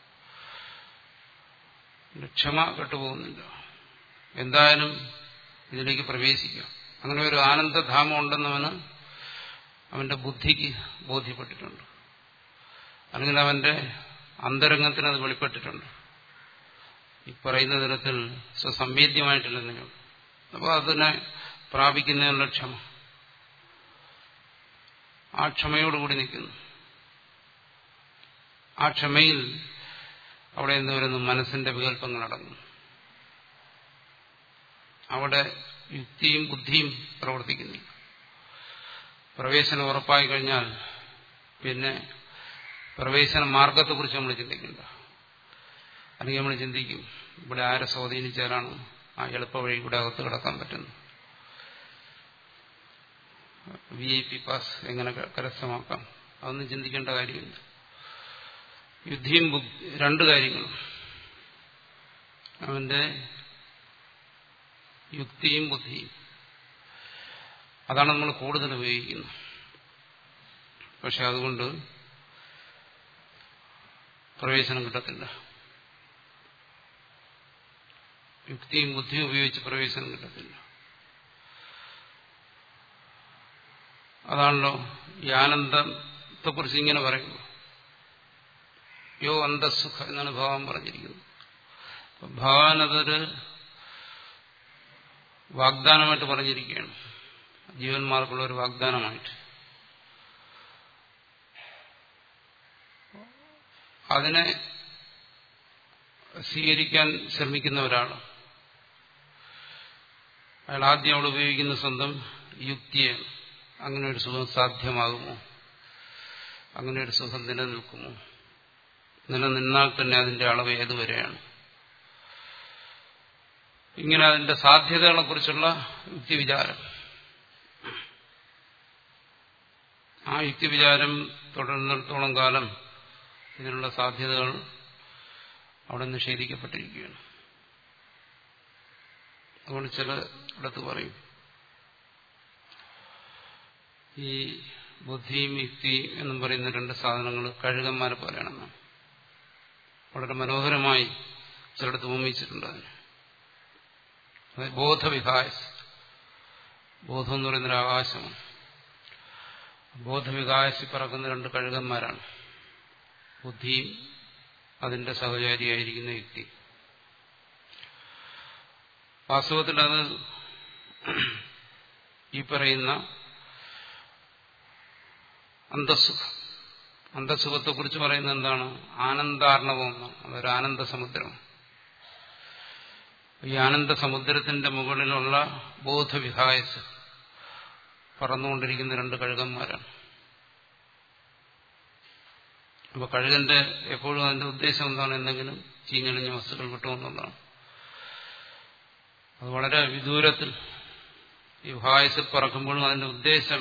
ക്ഷമ കെട്ടുപോകുന്നില്ല എന്തായാലും ഇതിലേക്ക് പ്രവേശിക്കാം അങ്ങനെ ഒരു ആനന്ദധാമം ഉണ്ടെന്നവന് അവന്റെ ബുദ്ധിക്ക് ബോധ്യപ്പെട്ടിട്ടുണ്ട് അല്ലെങ്കിൽ അവന്റെ അന്തരംഗത്തിന് അത് വെളിപ്പെട്ടിട്ടുണ്ട് ഈ പറയുന്ന തരത്തിൽ സ്വസംവേദ്യമായിട്ടില്ലെന്നേ ഉള്ളൂ അപ്പോൾ അതിനെ പ്രാപിക്കുന്നതിനുള്ള ക്ഷമ ആ ക്ഷമയോടുകൂടി നിൽക്കുന്നു ആ ക്ഷമയിൽ അവിടെ നിന്ന് വരുന്നു മനസ്സിന്റെ വികല്പങ്ങൾ അടങ്ങുന്നു അവിടെ യുക്തിയും ബുദ്ധിയും പ്രവർത്തിക്കുന്നു പ്രവേശനം ഉറപ്പായി കഴിഞ്ഞാൽ പിന്നെ പ്രവേശന മാർഗത്തെക്കുറിച്ച് നമ്മൾ ചിന്തിക്കണ്ട അല്ലെങ്കിൽ നമ്മൾ ചിന്തിക്കും ഇവിടെ ആരെ സ്വാധീനിച്ചാലാണ് ആ എളുപ്പ വഴി കൂടെ അകത്ത് കിടക്കാൻ പറ്റുന്നത് വി ഐ പി പാസ് എങ്ങനെ കരസ്ഥമാക്കാം അതൊന്നും ചിന്തിക്കേണ്ട കാര്യമില്ല യുദ്ധിയും രണ്ട് കാര്യങ്ങളും അവന്റെ യുക്തിയും ബുദ്ധിയും അതാണ് നമ്മൾ കൂടുതൽ ഉപയോഗിക്കുന്നത് പക്ഷെ അതുകൊണ്ട് പ്രവേശനം കിട്ടത്തില്ല യുക്തിയും ബുദ്ധിയും ഉപയോഗിച്ച് പ്രവേശനം കിട്ടത്തില്ല അതാണല്ലോ ഈ ആനന്ദത്തെക്കുറിച്ച് ഇങ്ങനെ പറയുന്നു യോ അന്തസുഖ എന്നാണ് ഭഗവാൻ പറഞ്ഞിരിക്കുന്നത് ഭഗവാൻ അതൊരു വാഗ്ദാനമായിട്ട് പറഞ്ഞിരിക്കുകയാണ് ജീവന്മാർക്കുള്ള ഒരു വാഗ്ദാനമായിട്ട് അതിനെ സ്വീകരിക്കാൻ ശ്രമിക്കുന്ന ഒരാൾ അയാൾ ആദ്യം അവിടെ ഉപയോഗിക്കുന്ന സ്വന്തം യുക്തിയാണ് അങ്ങനെ ഒരു സുഖം സാധ്യമാകുമോ അങ്ങനെ ഒരു സുഖം നിലനിൽക്കുമോ നിലനിന്നാൽ തന്നെ അതിന്റെ അളവ് ഏതുവരെയാണ് ഇങ്ങനെ അതിന്റെ സാധ്യതകളെ കുറിച്ചുള്ള യുക്തിവിചാരം ആ യുക്തിവിചാരം തുടരുന്നിടത്തോളം കാലം ഇതിനുള്ള സാധ്യതകൾ അവിടെ നിഷേധിക്കപ്പെട്ടിരിക്കുകയാണ് അതുകൊണ്ട് ചില ഇടത്ത് പറയും ഈ ബുദ്ധിയും യുക്തിയും എന്നും പറയുന്ന രണ്ട് സാധനങ്ങൾ കഴുകന്മാരെ പോലെയാണെന്നാണ് വളരെ മനോഹരമായി ചിലടത്ത് ഉപമിച്ചിട്ടുണ്ട് അതിന് അതായത് ബോധവികാസ് ബോധം എന്ന് പറയുന്നൊരു ആകാശമാണ് ബോധവികാസി പറക്കുന്ന രണ്ട് കഴുകന്മാരാണ് ബുദ്ധിയും അതിന്റെ സഹചാരിയായിരിക്കുന്ന യുക്തി വാസ്തവത്തിൽ അത് ഈ പറയുന്ന അന്തസുഖം അന്തസുഖത്തെക്കുറിച്ച് പറയുന്നത് എന്താണ് ആനന്ദാർണവം എന്നാണ് അതൊരു ആനന്ദ സമുദ്രം ഈ ആനന്ദ സമുദ്രത്തിന്റെ മുകളിലുള്ള ബോധവിഹായസ് പറന്നുകൊണ്ടിരിക്കുന്ന രണ്ട് കഴുകന്മാരാണ് അപ്പൊ കഴുകന്റെ എപ്പോഴും അതിന്റെ ഉദ്ദേശം എന്താണ് എന്തെങ്കിലും ചീഞ്ഞളിഞ്ഞ വസ്തുക്കൾ കിട്ടുമെന്നുള്ളതാണ് അത് വളരെ വിദൂരത്തിൽ ഈ വിഹായസിൽ പറക്കുമ്പോഴും അതിന്റെ ഉദ്ദേശം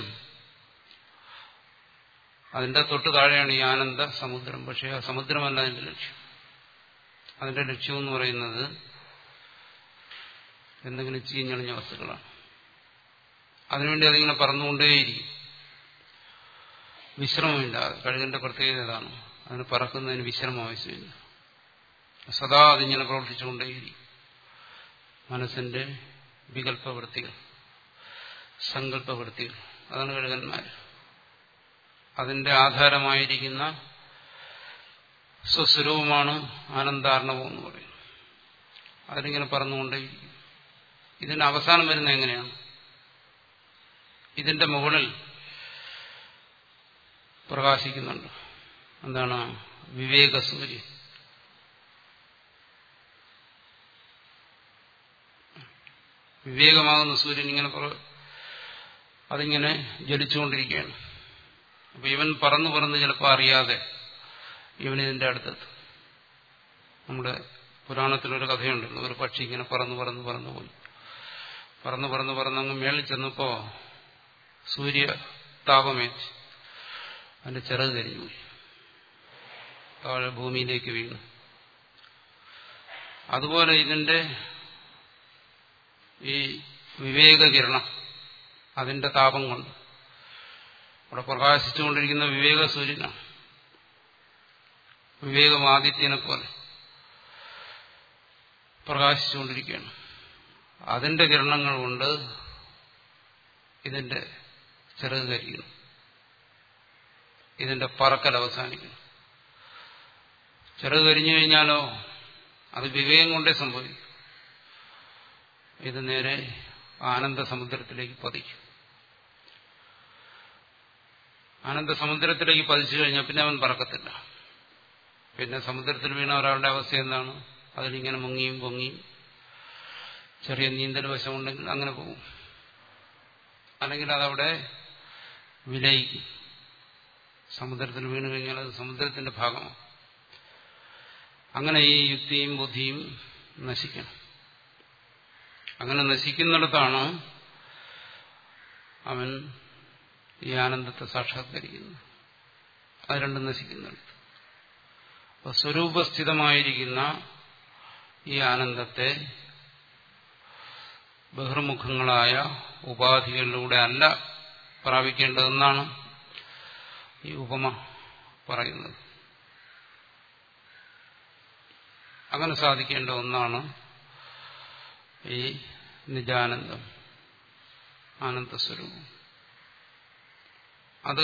അതിന്റെ തൊട്ട് താഴെയാണ് ഈ ആനന്ദ സമുദ്രം പക്ഷേ ആ സമുദ്രമല്ല അതിന്റെ ലക്ഷ്യം അതിന്റെ ലക്ഷ്യം എന്ന് പറയുന്നത് എന്തെങ്കിലും ചീഞ്ഞളിഞ്ഞ വസ്തുക്കളാണ് അതിനുവേണ്ടി അതിങ്ങനെ പറന്നുകൊണ്ടേയിരിക്കും വിശ്രമമില്ലാതെ കഴുകന്റെ പ്രത്യേകത ഇതാണ് അതിന് പറക്കുന്നതിന് വിശ്രമം ആവശ്യമില്ല സദാ അതിങ്ങനെ പ്രവർത്തിച്ചുകൊണ്ടേയിരിക്കും മനസ്സിന്റെ വികല്പവൃത്തികൾ സങ്കല്പവൃത്തികൾ അതാണ് കഴുകന്മാർ അതിന്റെ ആധാരമായിരിക്കുന്ന സ്വസ്വരൂപമാണ് ആനന്ദാർണവം എന്ന് പറയുന്നത് അതിനിങ്ങനെ പറന്നുകൊണ്ടേയിരിക്കും ഇതിന്റെ അവസാനം വരുന്നത് എങ്ങനെയാണ് ഇതിന്റെ മുകളിൽ പ്രകാശിക്കുന്നുണ്ട് എന്താണ് വിവേകസൂര്യൻ വിവേകമാകുന്ന സൂര്യൻ ഇങ്ങനെ അതിങ്ങനെ ജ്വലിച്ചുകൊണ്ടിരിക്കുകയാണ് അപ്പൊ ഇവൻ പറന്നു പറന്ന് ചിലപ്പോൾ അറിയാതെ ഇവനിതിന്റെ അടുത്തെത്തും നമ്മുടെ പുരാണത്തിലൊരു കഥയുണ്ടല്ലോ ഒരു പക്ഷി ഇങ്ങനെ പറന്ന് പറന്ന് പറന്നു പോയി പറന്ന് പറന്ന് പറന്നങ്ങ് മേളിൽ ചെന്നപ്പോ സൂര്യ താപമേറ്റ് അതിന്റെ ചിറക് കരിഞ്ഞുപോയി താഴെ ഭൂമിയിലേക്ക് വീണു അതുപോലെ ഇതിന്റെ ഈ വിവേകകിരണം അതിന്റെ താപം കൊണ്ട് അവിടെ പ്രകാശിച്ചുകൊണ്ടിരിക്കുന്ന വിവേക സൂര്യനാണ് വിവേകമാദിത്യനെ പോലെ പ്രകാശിച്ചുകൊണ്ടിരിക്കുകയാണ് അതിന്റെ കിരണങ്ങൾ കൊണ്ട് ഇതിന്റെ ചെറുത് കരിക്കുന്നു ഇതിന്റെ പറക്കൽ അവസാനിക്കുന്നു ചെറുത് കരിഞ്ഞു കഴിഞ്ഞാലോ അത് വിവേകം കൊണ്ടേ സംഭവിക്കും ഇത് നേരെ ആനന്ദ സമുദ്രത്തിലേക്ക് പതിക്കും ആനന്ദ സമുദ്രത്തിലേക്ക് പതിച്ചു കഴിഞ്ഞാൽ പിന്നെ അവൻ പറക്കത്തില്ല പിന്നെ സമുദ്രത്തിൽ വീണ ഒരാളുടെ അവസ്ഥ എന്താണ് അതിലിങ്ങനെ മുങ്ങിയും പൊങ്ങിയും ചെറിയ നീന്തൽ വശമുണ്ടെങ്കിൽ അങ്ങനെ പോകും അല്ലെങ്കിൽ അതവിടെ വിലയിക്കും സമുദ്രത്തിൽ വീണു കഴിഞ്ഞാൽ അത് സമുദ്രത്തിന്റെ ഭാഗമാണ് അങ്ങനെ ഈ യുക്തിയും ബുദ്ധിയും നശിക്കണം അങ്ങനെ നശിക്കുന്നിടത്താണ് അവൻ ഈ ആനന്ദത്തെ സാക്ഷാത്കരിക്കുന്നത് അത് രണ്ടും നശിക്കുന്നിടത്ത് അപ്പൊ സ്വരൂപസ്ഥിതമായിരിക്കുന്ന ഈ ആനന്ദത്തെ ബഹിർമുഖങ്ങളായ ഉപാധികളിലൂടെ അല്ല പ്രാപിക്കേണ്ടതെന്നാണ് ഈ ഉപമ പറയുന്നത് അങ്ങനെ സാധിക്കേണ്ട ഒന്നാണ് ഈ നിജാനന്ദം ആനന്ദസ്വരൂപം അത്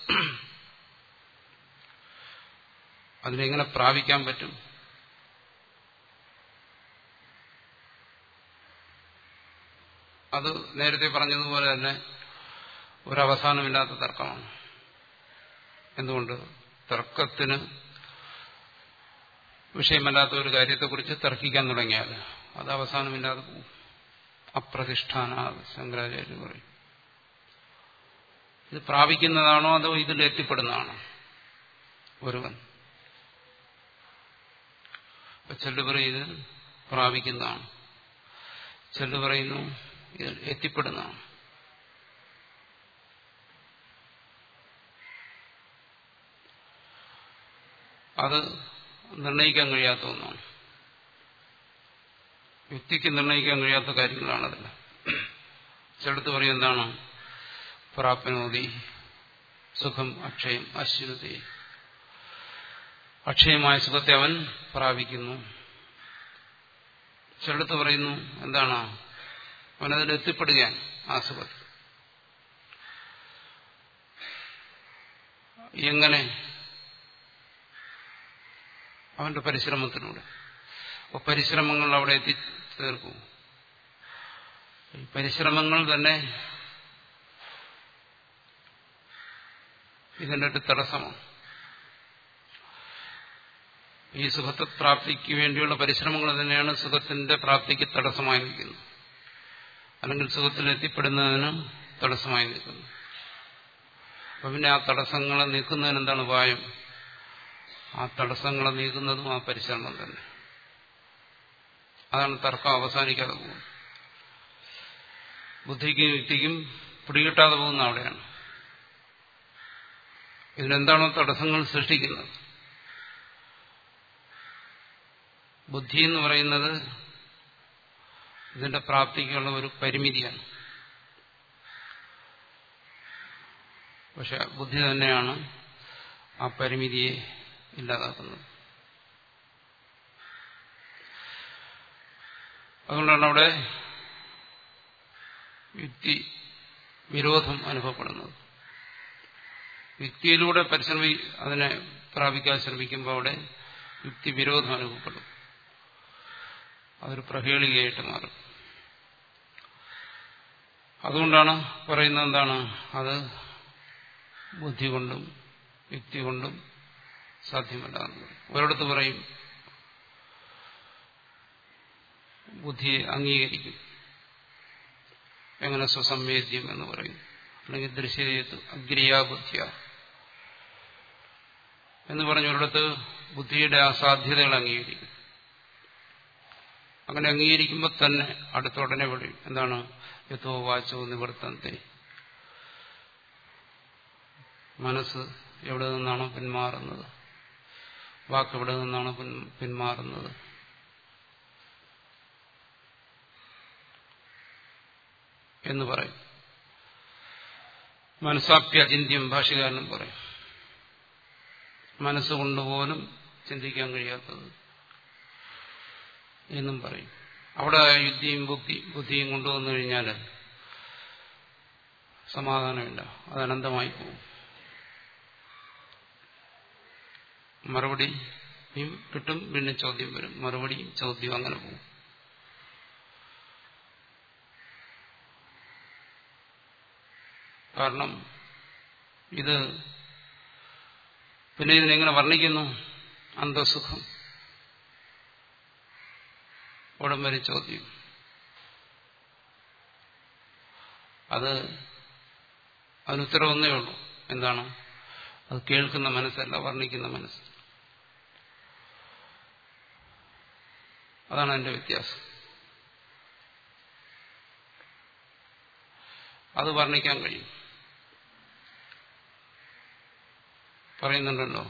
അതിനെങ്ങനെ പ്രാപിക്കാൻ പറ്റും അത് നേരത്തെ പറഞ്ഞതുപോലെ തന്നെ ഒരവസാനമില്ലാത്ത തർക്കമാണ് എന്തുകൊണ്ട് തർക്കത്തിന് വിഷയമല്ലാത്ത ഒരു കാര്യത്തെക്കുറിച്ച് തർക്കിക്കാൻ തുടങ്ങിയാൽ അത് അവസാനമില്ലാതെ പോകും അപ്രതിഷ്ഠാന ശങ്കരാചാര്യ പറയും ഇത് പ്രാപിക്കുന്നതാണോ അതോ ഇതിൽ എത്തിപ്പെടുന്നതാണോ ഒരുവൻ ചെല്ലു പറയും ഇത് പ്രാപിക്കുന്നതാണ് ചെല്ലു പറയുന്നു ഇതിൽ എത്തിപ്പെടുന്നതാണ് അത് നിർണയിക്കാൻ കഴിയാത്ത ഒന്നാണ് യുക്തിക്ക് നിർണയിക്കാൻ കഴിയാത്ത കാര്യങ്ങളാണതല്ല ചിലടത്ത് പറയും എന്താണ് പ്രാപ്നോതി സുഖം അക്ഷയം അശ്വതി അക്ഷയമായ സുഖത്തെ അവൻ പ്രാപിക്കുന്നു ചിലടത്ത് പറയുന്നു എന്താണ് അവനതിൽ എത്തിപ്പെടുകയാണ് ആ സുഖത്തിൽ എങ്ങനെ അവന്റെ പരിശ്രമത്തിലൂടെ അപ്പൊ പരിശ്രമങ്ങൾ അവിടെ എത്തിച്ചേർക്കും ഈ പരിശ്രമങ്ങൾ തന്നെ ഇതിൻ്റെ ഒരു തടസ്സമാണ് ഈ സുഖത്തെ പ്രാപ്തിക്ക് വേണ്ടിയുള്ള പരിശ്രമങ്ങൾ തന്നെയാണ് സുഖത്തിന്റെ പ്രാപ്തിക്ക് തടസ്സമായി നിൽക്കുന്നത് അല്ലെങ്കിൽ സുഖത്തിൽ എത്തിപ്പെടുന്നതിന് തടസ്സമായി നിൽക്കുന്നു അപ്പൊ പിന്നെ ആ തടസ്സങ്ങളെ നീക്കുന്നതിന് എന്താണ് ഉപായം ആ തടസ്സങ്ങളെ നീക്കുന്നതും ആ പരിശ്രമം തന്നെ അതാണ് തർക്കം അവസാനിക്കാതെ പോകുന്നത് ബുദ്ധിക്കും യുക്തിക്കും പിടികിട്ടാതെ പോകുന്ന അവിടെയാണ് ഇതിനെന്താണോ തടസ്സങ്ങൾ സൃഷ്ടിക്കുന്നത് ബുദ്ധി എന്ന് പറയുന്നത് ഇതിന്റെ പ്രാപ്തിക്കുള്ള ഒരു പരിമിതിയാണ് പക്ഷെ ബുദ്ധി തന്നെയാണ് ആ പരിമിതിയെ ഇല്ലാതാക്കുന്നത് അതുകൊണ്ടാണ് അവിടെ യുക്തി വിരോധം അനുഭവപ്പെടുന്നത് യുക്തിയിലൂടെ പരിശ്രമി അതിനെ പ്രാപിക്കാൻ ശ്രമിക്കുമ്പോൾ അവിടെ യുക്തി വിരോധം അനുഭവപ്പെടും അതൊരു പ്രഹേളികയായിട്ട് മാറും അതുകൊണ്ടാണ് പറയുന്നത് എന്താണ് അത് ബുദ്ധി കൊണ്ടും യുക്തി കൊണ്ടും സാധ്യമല്ല ഒരിടത്ത് പറയും ബുദ്ധിയെ അംഗീകരിക്കും എങ്ങനെ സ്വസംവേദ്യം എന്ന് പറയും അല്ലെങ്കിൽ ദൃശ്യത്ത് അഗ്രിയാബുദ്ധിയ എന്ന് പറഞ്ഞൊരിടത്ത് ബുദ്ധിയുടെ ആ സാധ്യതകൾ അംഗീകരിക്കും അങ്ങനെ അംഗീകരിക്കുമ്പോൾ തന്നെ അടുത്തോടനെ പറയും എന്താണ് യഥോ വാച്ചോ നിവർത്തന്തെ മനസ്സ് എവിടെ നിന്നാണോ പിന്മാറുന്നത് വാക്ക് എവിടെ നിന്നാണോ പിന്മാറുന്നത് എന്ന് പറയും മനസ്സാപ്യചിന്യം ഭാഷകാരനും പറയും മനസ്സുകൊണ്ടുപോലും ചിന്തിക്കാൻ കഴിയാത്തത് എന്നും പറയും അവിടെ യുദ്ധിയും ബുദ്ധി ബുദ്ധിയും കൊണ്ടുവന്നു കഴിഞ്ഞാൽ സമാധാനമില്ല അത് അനന്തമായി പോകും മറുപടിയും കിട്ടും പിന്നെ ചോദ്യം വരും മറുപടിയും ചോദ്യവും അങ്ങനെ പോകും കാരണം ഇത് പിന്നെ ഇതിനെങ്ങനെ വർണ്ണിക്കുന്നു അന്തസുഖം ഉടൻ വരെ ചോദ്യം അത് അതിനുത്തരം ഒന്നേ ഉള്ളൂ എന്താണ് അത് കേൾക്കുന്ന മനസ്സല്ല വർണ്ണിക്കുന്ന മനസ്സ് അതാണ് അതിന്റെ വ്യത്യാസം അത് വർണ്ണിക്കാൻ കഴിയും പറയുന്നുണ്ടല്ലോ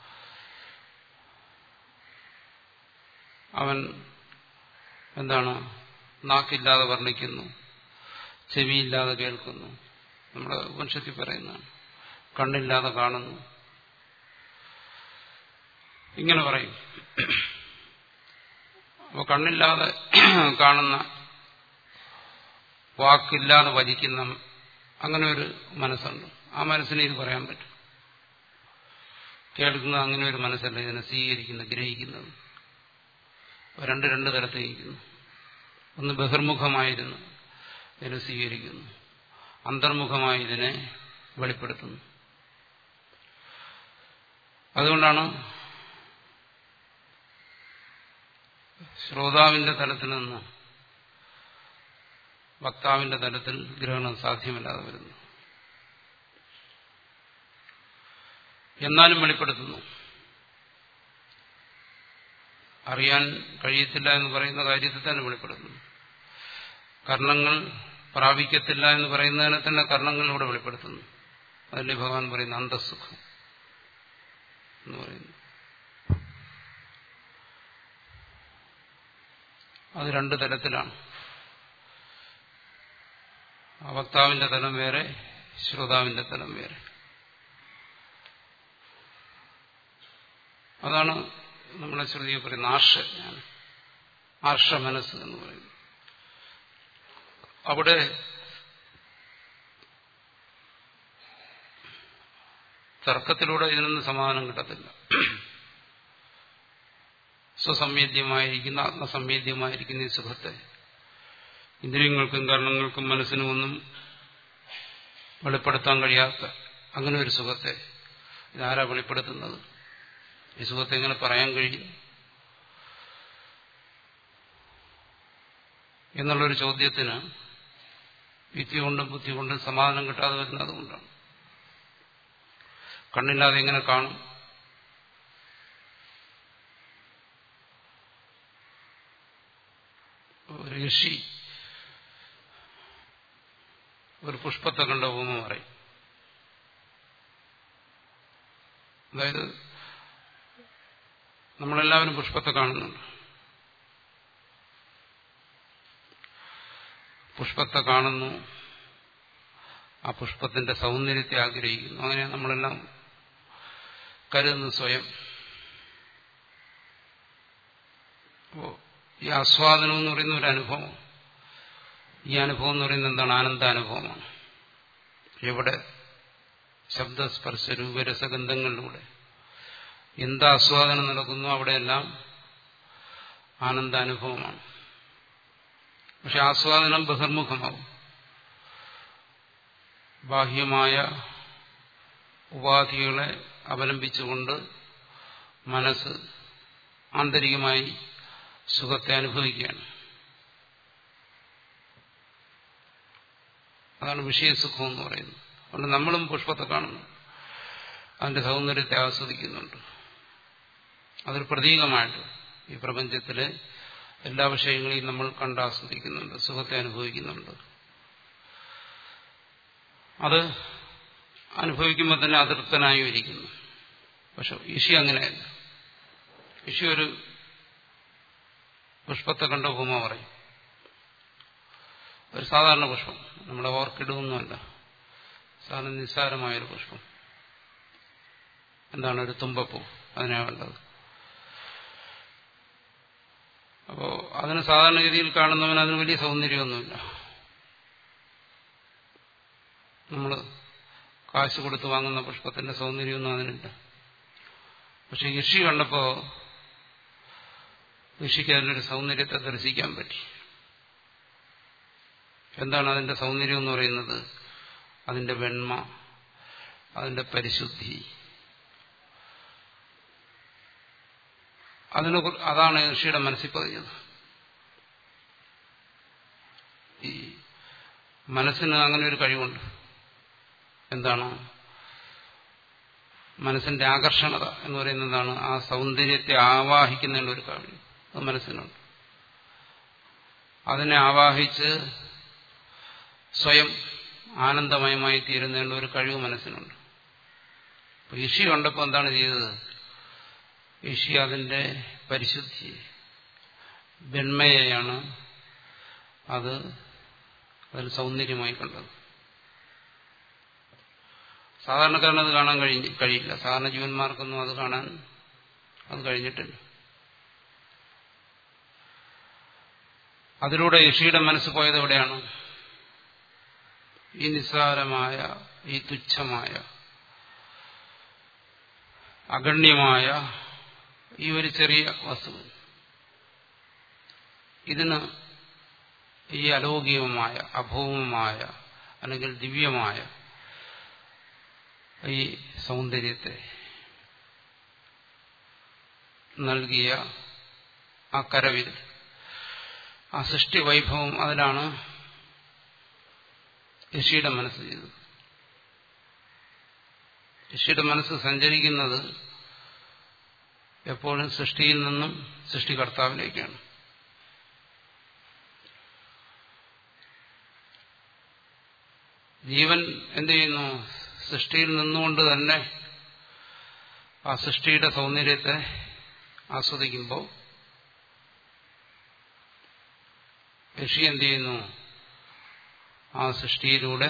അവൻ എന്താണ് നാക്കില്ലാതെ വർണ്ണിക്കുന്നു ചെവിയില്ലാതെ കേൾക്കുന്നു നമ്മുടെ വംശത്തിൽ പറയുന്നതാണ് കണ്ണില്ലാതെ കാണുന്നു ഇങ്ങനെ പറയും അപ്പൊ കണ്ണില്ലാതെ കാണുന്ന വാക്കില്ലാതെ വചിക്കുന്ന അങ്ങനെ ഒരു മനസ്സുണ്ട് ആ മനസ്സിനെ ഇത് പറയാൻ പറ്റും കേൾക്കുന്ന അങ്ങനെ ഒരു മനസ്സല്ല ഇതിനെ സ്വീകരിക്കുന്ന ഗ്രഹിക്കുന്നത് രണ്ട് രണ്ട് തരത്തിരിക്കുന്നു ഒന്ന് ബഹിർമുഖമായിരുന്നു ഇതിനെ സ്വീകരിക്കുന്നു അന്തർമുഖമായി ഇതിനെ വെളിപ്പെടുത്തുന്നു അതുകൊണ്ടാണ് ശ്രോതാവിന്റെ തലത്തിൽ നിന്ന് വക്താവിന്റെ തലത്തിൽ ഗ്രഹണം സാധ്യമല്ലാതെ വരുന്നു എന്നാലും വെളിപ്പെടുത്തുന്നു അറിയാൻ കഴിയത്തില്ല എന്ന് പറയുന്ന കാര്യത്തിൽ തന്നെ വെളിപ്പെടുത്തുന്നു കർണങ്ങൾ പ്രാപിക്കത്തില്ല എന്ന് പറയുന്നതിനെ തന്നെ കർണങ്ങളിലൂടെ വെളിപ്പെടുത്തുന്നു അതല്ലേ ഭഗവാൻ പറയുന്ന അന്തസുഖം എന്ന് പറയുന്നു അത് രണ്ട് തരത്തിലാണ് വക്താവിന്റെ തലം വേറെ ശ്രോതാവിന്റെ തലം വേറെ അതാണ് നമ്മളെ ശ്രുതിയെ പറയുന്ന ആർഷജ്ഞാനം ആർഷ മനസ്സ് എന്ന് പറയുന്നത് അവിടെ തർക്കത്തിലൂടെ ഇതിനൊന്നും സമാധാനം കിട്ടത്തില്ല സ്വസംവേദ്യമായിരിക്കുന്ന ആത്മസംവേദ്യമായിരിക്കുന്ന ഈ സുഖത്തെ ഇന്ദ്രിയങ്ങൾക്കും കാരണങ്ങൾക്കും മനസ്സിനും ഒന്നും വെളിപ്പെടുത്താൻ കഴിയാത്ത അങ്ങനെ ഒരു സുഖത്തെ ഇതാരാ വെളിപ്പെടുത്തുന്നത് ഈ സുഖത്തെ എങ്ങനെ പറയാൻ കഴിയും എന്നുള്ളൊരു ചോദ്യത്തിന് യുക്തി കൊണ്ടും ബുദ്ധി കൊണ്ടും സമാധാനം കിട്ടാതെ വരുന്നത് കൊണ്ടാണ് കണ്ണില്ലാതെ എങ്ങനെ കാണും ഒരു ഋഷി ഒരു പുഷ്പത്തെ കണ്ട ഉപമ പറയും അതായത് നമ്മളെല്ലാവരും പുഷ്പത്തെ കാണുന്നുണ്ട് പുഷ്പത്തെ കാണുന്നു ആ പുഷ്പത്തിന്റെ സൗന്ദര്യത്തെ ആഗ്രഹിക്കുന്നു അങ്ങനെ നമ്മളെല്ലാം കരുതുന്നു സ്വയം അപ്പോ ഈ ആസ്വാദനം എന്ന് പറയുന്ന ഒരു അനുഭവം ഈ അനുഭവം എന്ന് പറയുന്നത് എന്താണ് ആനന്ദാനുഭവമാണ് എവിടെ ശബ്ദസ്പർശ രൂപരസഗന്ധങ്ങളിലൂടെ എന്ത് ആസ്വാദനം നടക്കുന്നു അവിടെയെല്ലാം ആനന്ദാനുഭവമാണ് പക്ഷെ ആസ്വാദനം ബഹിർമുഖമാവും ബാഹ്യമായ ഉപാധികളെ അവലംബിച്ചുകൊണ്ട് മനസ്സ് ആന്തരികമായി സുഖത്തെ അനുഭവിക്കുകയാണ് അതാണ് വിഷയസുഖം എന്ന് പറയുന്നത് അതുകൊണ്ട് നമ്മളും പുഷ്പത്തെ കാണുന്നു അതിന്റെ സൗന്ദര്യത്തെ ആസ്വദിക്കുന്നുണ്ട് അതൊരു പ്രതീകമായിട്ട് ഈ പ്രപഞ്ചത്തിലെ എല്ലാ വിഷയങ്ങളെയും നമ്മൾ കണ്ടാസ്വദിക്കുന്നുണ്ട് സുഖത്തെ അനുഭവിക്കുന്നുണ്ട് അത് അനുഭവിക്കുമ്പോൾ തന്നെ അതൃപ്തനായി ഇരിക്കുന്നു പക്ഷെ ഇഷി അങ്ങനെയല്ല ഇഷി ഒരു പുഷ്പത്തെ കണ്ട ഉപമ പറയും ഒരു സാധാരണ പുഷ്പം നമ്മുടെ ഓർക്കിഡൊന്നുമല്ല സാധാരണ നിസ്സാരമായൊരു പുഷ്പം എന്താണ് ഒരു തുമ്പപ്പൂ അതിനാ വേണ്ടത് അപ്പോ അതിന് സാധാരണഗതിയിൽ കാണുന്നവൻ അതിന് വലിയ സൗന്ദര്യമൊന്നുമില്ല നമ്മൾ കാശ് കൊടുത്ത് വാങ്ങുന്ന പുഷ്പത്തിന്റെ സൗന്ദര്യമൊന്നും അതിനില്ല പക്ഷെ ഋഷി കണ്ടപ്പോ ഋഷിക്ക് അതിനൊരു സൗന്ദര്യത്തെ ദർശിക്കാൻ പറ്റി എന്താണ് അതിന്റെ സൗന്ദര്യം എന്ന് പറയുന്നത് അതിന്റെ വെണ്മ അതിന്റെ പരിശുദ്ധി അതിനെ അതാണ് ഋഷിയുടെ മനസ്സിൽ പതിഞ്ഞത് ഈ മനസ്സിന് അങ്ങനെ ഒരു കഴിവുണ്ട് എന്താണ് മനസ്സിന്റെ ആകർഷണത എന്ന് പറയുന്നതാണ് ആ സൗന്ദര്യത്തെ ആവാഹിക്കുന്നതിനുള്ള ഒരു കഴിവ് അത് മനസ്സിനുണ്ട് അതിനെ ആവാഹിച്ച് സ്വയം ആനന്ദമയമായി തീരുന്നതിനുള്ള ഒരു കഴിവ് മനസ്സിനുണ്ട് ഋഷി കണ്ടപ്പോൾ എന്താണ് ചെയ്തത് ഋഷി അതിന്റെ പരിശുദ്ധി വെണ്മയെയാണ് അത് അതിൽ സൗന്ദര്യമായി കണ്ടത് സാധാരണക്കാരന് അത് കാണാൻ കഴിഞ്ഞ കഴിയില്ല സാധാരണ ജീവന്മാർക്കൊന്നും അത് കാണാൻ അത് കഴിഞ്ഞിട്ടില്ല അതിലൂടെ ഋഷിയുടെ മനസ്സ് പോയത് എവിടെയാണ് ഈ നിസ്സാരമായ ഈ തുച്ഛമായ അഗണ്യമായ ഈ ഒരു ചെറിയ വസ്തു ഇതിന് ഈ അലൗകികമായ അഭൗമമായ അല്ലെങ്കിൽ ദിവ്യമായ ഈ സൗന്ദര്യത്തെ നൽകിയ ആ കരവിൽ ആ സൃഷ്ടി വൈഭവം അതിലാണ് ഋഷിയുടെ മനസ്സ് ചെയ്തത് ഋഷിയുടെ മനസ്സ് സഞ്ചരിക്കുന്നത് എപ്പോഴും സൃഷ്ടിയിൽ നിന്നും സൃഷ്ടികർത്താവിലേക്കാണ് ജീവൻ എന്ത് ചെയ്യുന്നു സൃഷ്ടിയിൽ നിന്നുകൊണ്ട് തന്നെ ആ സൃഷ്ടിയുടെ സൗന്ദര്യത്തെ ആസ്വദിക്കുമ്പോൾ ഋഷി എന്ത് ചെയ്യുന്നു ആ സൃഷ്ടിയിലൂടെ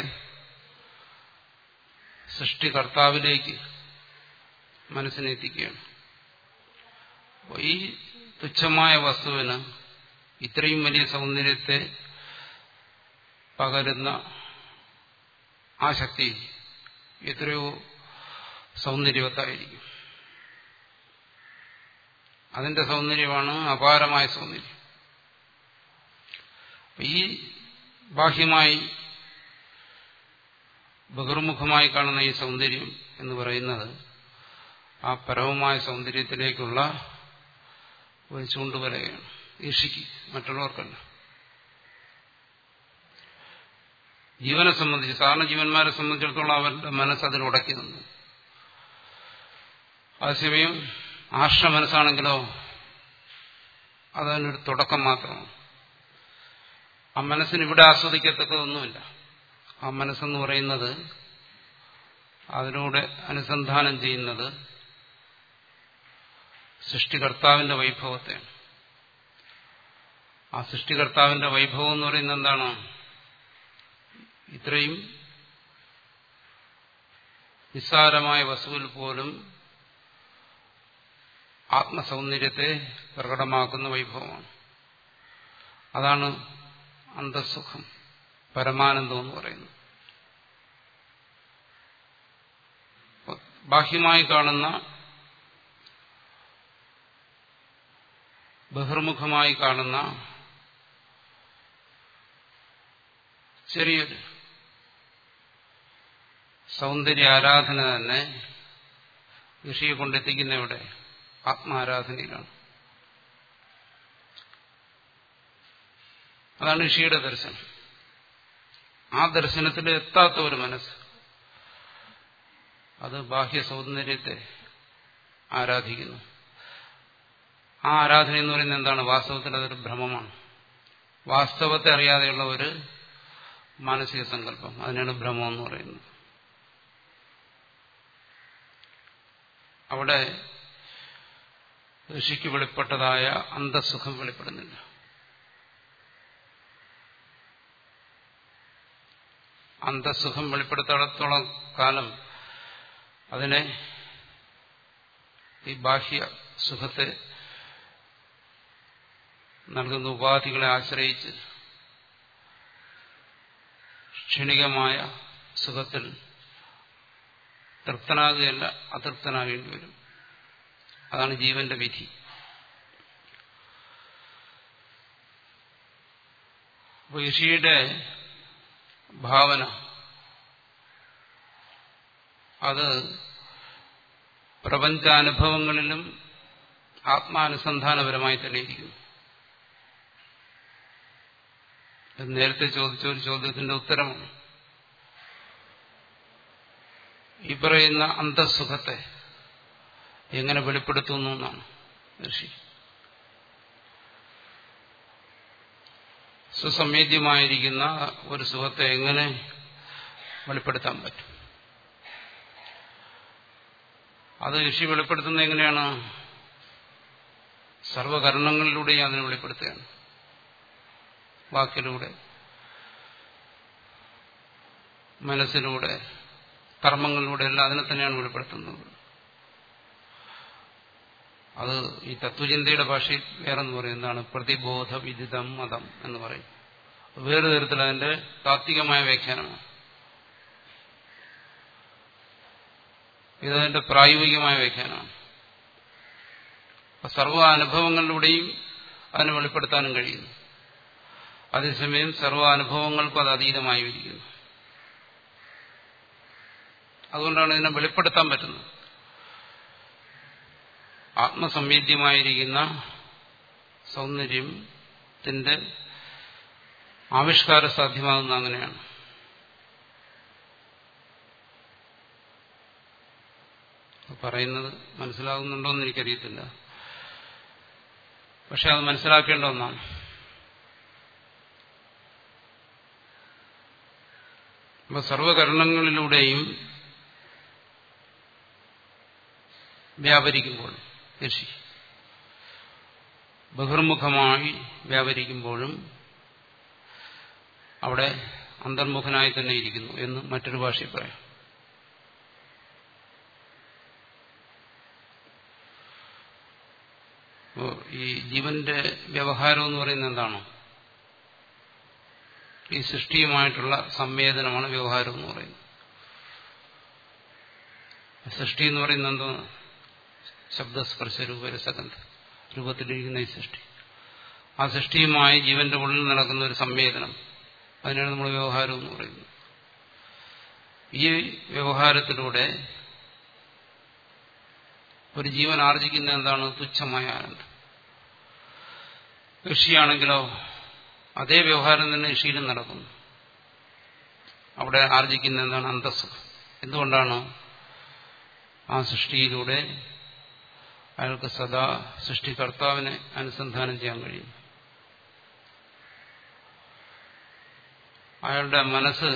സൃഷ്ടികർത്താവിലേക്ക് മനസ്സിനെ എത്തിക്കുകയാണ് അപ്പോൾ ഈ തുച്ഛമായ വസ്തുവിന് ഇത്രയും വലിയ സൗന്ദര്യത്തെ പകരുന്ന ആ ശക്തി എത്രയോ സൗന്ദര്യവത്തായിരിക്കും അതിന്റെ സൗന്ദര്യമാണ് അപാരമായ സൗന്ദര്യം ഈ ബാഹ്യമായി ബഹിർമുഖമായി കാണുന്ന ഈ സൗന്ദര്യം എന്ന് പറയുന്നത് ആ പരമമായ സൗന്ദര്യത്തിലേക്കുള്ള ഒരു ചൂണ്ടുവലയാണ് ഈഷിക്ക് മറ്റുള്ളവർക്കല്ല ജീവനെ സംബന്ധിച്ച് സാധാരണ ജീവന്മാരെ സംബന്ധിച്ചിടത്തോളം അവരുടെ മനസ്സ് അതിൽ ഉടക്കി നിന്നു അതേസമയം ആർഷ മനസ്സാണെങ്കിലോ അതതിനൊരു തുടക്കം മാത്രമാണ് ആ മനസ്സിന് ഇവിടെ ആസ്വദിക്കത്തക്കതൊന്നുമില്ല ആ മനസ്സെന്ന് പറയുന്നത് അതിലൂടെ അനുസന്ധാനം ചെയ്യുന്നത് സൃഷ്ടികർത്താവിന്റെ വൈഭവത്തെയാണ് ആ സൃഷ്ടികർത്താവിന്റെ വൈഭവം എന്ന് പറയുന്നത് എന്താണ് ഇത്രയും നിസ്സാരമായ വസ്തുവിൽ പോലും ആത്മസൗന്ദര്യത്തെ പ്രകടമാക്കുന്ന വൈഭവമാണ് അതാണ് അന്തസുഖം പരമാനന്ദം എന്ന് പറയുന്നത് ബാഹ്യമായി കാണുന്ന ബഹിർമുഖമായി കാണുന്ന ചെറിയൊരു സൗന്ദര്യ ആരാധന തന്നെ ഋഷിയെ കൊണ്ടെത്തിക്കുന്ന ഇവിടെ ആത്മാരാധനയിലാണ് അതാണ് ഋഷിയുടെ ദർശനം ആ ദർശനത്തിൽ എത്താത്ത ഒരു മനസ്സ് അത് ബാഹ്യ സൗന്ദര്യത്തെ ആരാധിക്കുന്നു ആ ആരാധന എന്ന് പറയുന്നത് എന്താണ് വാസ്തവത്തിൽ അതൊരു ഭ്രമമാണ് വാസ്തവത്തെ അറിയാതെയുള്ള ഒരു മാനസിക സങ്കല്പം അതിനാണ് ഭ്രമം എന്ന് പറയുന്നത് അവിടെ ഋഷിക്ക് വെളിപ്പെട്ടതായ അന്തസുഖം വെളിപ്പെടുന്നില്ല അന്തസുഖം വെളിപ്പെടുത്തിടത്തോളം കാലം അതിനെ ഈ ബാഹ്യ സുഖത്തെ നൽകുന്ന ഉപാധികളെ ആശ്രയിച്ച് ക്ഷണികമായ സുഖത്തിൽ തൃപ്തനാകുകയല്ല അതൃപ്തനാകേണ്ടി വരും അതാണ് ജീവന്റെ വിധി അപ്പോൾ ഋഷിയുടെ ഭാവന അത് പ്രപഞ്ചാനുഭവങ്ങളിലും ആത്മാനുസന്ധാനപരമായി തന്നെ ഇരിക്കുന്നു നേരത്തെ ചോദിച്ച ഒരു ചോദ്യത്തിന്റെ ഉത്തരമാണ് ഈ പറയുന്ന അന്തസുഖത്തെ എങ്ങനെ വെളിപ്പെടുത്തുന്നു എന്നാണ് ഋഷി സുസംവേദ്യമായിരിക്കുന്ന ഒരു സുഖത്തെ എങ്ങനെ വെളിപ്പെടുത്താൻ പറ്റും അത് ഋഷി വെളിപ്പെടുത്തുന്നത് എങ്ങനെയാണ് സർവകരണങ്ങളിലൂടെയും അതിനെ വെളിപ്പെടുത്തുകയാണ് വാക്കിലൂടെ മനസ്സിലൂടെ കർമ്മങ്ങളിലൂടെ എല്ലാം അതിനെ തന്നെയാണ് വെളിപ്പെടുത്തുന്നത് അത് ഈ തത്വചിന്തയുടെ ഭാഷയിൽ വേറെന്ന് പറയുന്നതാണ് പ്രതിബോധ വിദിതം മതം എന്ന് പറയും വേറെ തരത്തിൽ അതിന്റെ താത്വികമായ വ്യാഖ്യാനമാണ് ഇതതിന്റെ പ്രായോഗികമായ വ്യാഖ്യാനമാണ് സർവ അനുഭവങ്ങളിലൂടെയും അതിനെ വെളിപ്പെടുത്താനും കഴിയുന്നു അതേസമയം സർവ അനുഭവങ്ങൾക്കും അത് അതീതമായി ഇരിക്കുന്നു അതുകൊണ്ടാണ് ഇതിനെ വെളിപ്പെടുത്താൻ പറ്റുന്നത് ആത്മസംവേദ്യമായിരിക്കുന്ന സൗന്ദര്യത്തിന്റെ ആവിഷ്കാര സാധ്യമാകുന്ന അങ്ങനെയാണ് പറയുന്നത് മനസ്സിലാകുന്നുണ്ടോ എന്ന് എനിക്കറിയത്തില്ല പക്ഷെ അത് മനസ്സിലാക്കേണ്ട ഒന്നാണ് അപ്പൊ സർവകരണങ്ങളിലൂടെയും വ്യാപരിക്കുമ്പോൾ ഋഷി ബഹിർമുഖമായി വ്യാപരിക്കുമ്പോഴും അവിടെ അന്തർമുഖനായി തന്നെ ഇരിക്കുന്നു എന്ന് മറ്റൊരു ഭാഷയിൽ പറയാം ഈ ജീവന്റെ വ്യവഹാരം എന്ന് പറയുന്നത് എന്താണ് ഈ സൃഷ്ടിയുമായിട്ടുള്ള സംവേദനമാണ് വ്യവഹാരം എന്ന് പറയുന്നത് സൃഷ്ടി എന്ന് പറയുന്നത് എന്തോ ശബ്ദസ്പർശ രൂപരസഗന്ധ രൂപത്തിലിരിക്കുന്ന ഈ സൃഷ്ടി ആ സൃഷ്ടിയുമായി ജീവന്റെ ഉള്ളിൽ നടക്കുന്ന ഒരു സംവേദനം അതിനാണ് നമ്മൾ വ്യവഹാരം എന്ന് പറയുന്നത് ഈ വ്യവഹാരത്തിലൂടെ ഒരു ജീവൻ ആർജിക്കുന്ന എന്താണ് തുച്ഛമായ ആനന്ദം ഋഷിയാണെങ്കിലോ അതേ വ്യവഹാരം തന്നെ ഋഷിയിലും നടക്കുന്നു അവിടെ ആർജിക്കുന്ന എന്താണ് അന്തസ്സുഖം എന്തുകൊണ്ടാണ് ആ സൃഷ്ടിയിലൂടെ അയാൾക്ക് സദാ സൃഷ്ടികർത്താവിനെ അനുസന്ധാനം ചെയ്യാൻ കഴിയും അയാളുടെ മനസ്സ്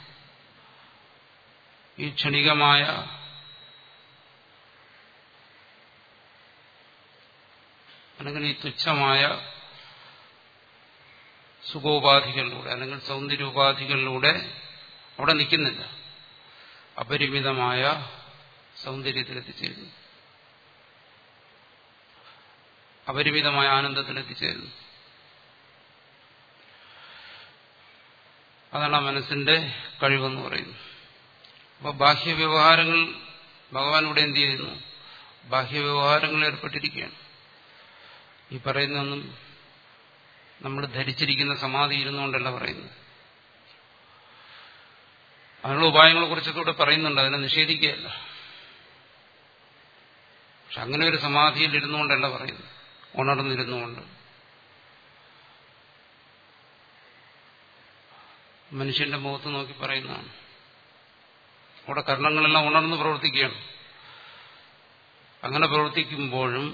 ഈ ക്ഷണികമായ അല്ലെങ്കിൽ ഈ തുച്ഛമായ സുഖോപാധികളിലൂടെ അല്ലെങ്കിൽ സൗന്ദര്യോപാധികളിലൂടെ അവിടെ നിൽക്കുന്നില്ല അപരിമിതമായ സൗന്ദര്യത്തിലെത്തിച്ചേരുന്നു അപരിമിതമായ ആനന്ദത്തിലെത്തിച്ചേരുന്നു അതാണ് ആ മനസ്സിന്റെ കഴിവെന്ന് പറയുന്നത് അപ്പൊ ബാഹ്യവ്യവഹാരങ്ങൾ ഭഗവാൻ ഇവിടെ എന്ത് ചെയ്യുന്നു ബാഹ്യവ്യവഹാരങ്ങളിൽ ഏർപ്പെട്ടിരിക്കുകയാണ് ഈ പറയുന്നൊന്നും നമ്മൾ ധരിച്ചിരിക്കുന്ന സമാധി ഇരുന്നുകൊണ്ടല്ല പറയുന്നത് അതിനുള്ള ഉപായങ്ങളെ കുറിച്ചൊക്കെ ഇവിടെ പറയുന്നുണ്ട് അതിനെ നിഷേധിക്കുകയല്ല പക്ഷെ അങ്ങനെ ഒരു സമാധിയിൽ ഇരുന്നുകൊണ്ടല്ല പറയുന്നത് ഉണർന്നിരുന്നുകൊണ്ട് മനുഷ്യന്റെ മുഖത്ത് നോക്കി പറയുന്നതാണ് അവിടെ കർണങ്ങളെല്ലാം ഉണർന്ന് പ്രവർത്തിക്കുകയാണ് അങ്ങനെ പ്രവർത്തിക്കുമ്പോഴും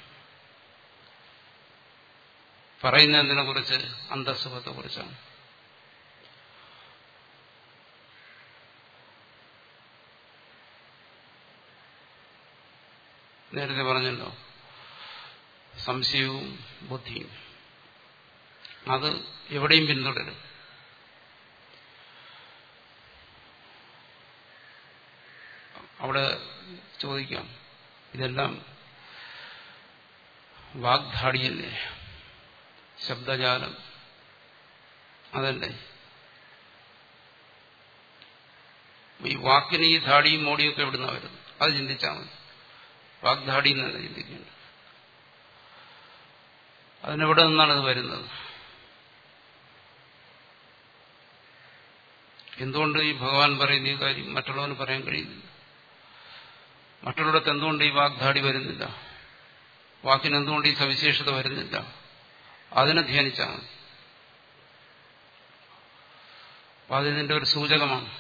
പറയുന്നതിനെ കുറിച്ച് അന്തസ്സുഖത്തെ കുറിച്ചാണ് നേരത്തെ പറഞ്ഞല്ലോ സംശയവും ബുദ്ധിയും അത് എവിടെയും പിന്തുടരും അവിടെ ചോദിക്കാം ഇതെല്ലാം വാഗ്ദാടിയല്ലേ ശബ്ദജാലം അതല്ലേ ഈ വാക്കിന് ഈ ധാടിയും മോടിയൊക്കെ എവിടുന്ന വരുന്നത് അത് ചിന്തിച്ചാൽ മതി വാഗ്ദാടി എന്നല്ല ചിന്തിക്കേണ്ടത് അതിനെവിടെ നിന്നാണ് ഇത് വരുന്നത് എന്തുകൊണ്ട് ഈ ഭഗവാൻ പറയുന്ന ഈ കാര്യം മറ്റുള്ളവന് പറയാൻ കഴിയുന്നില്ല മറ്റുള്ളിടത്ത് എന്തുകൊണ്ട് ഈ വാഗ്ദാടി വരുന്നില്ല വാക്കിന് എന്തുകൊണ്ട് ഈ സവിശേഷത വരുന്നില്ല അതിനെ ധ്യാനിച്ചാൽ മതി അപ്പൊ അതിതിന്റെ ഒരു സൂചകമാണ്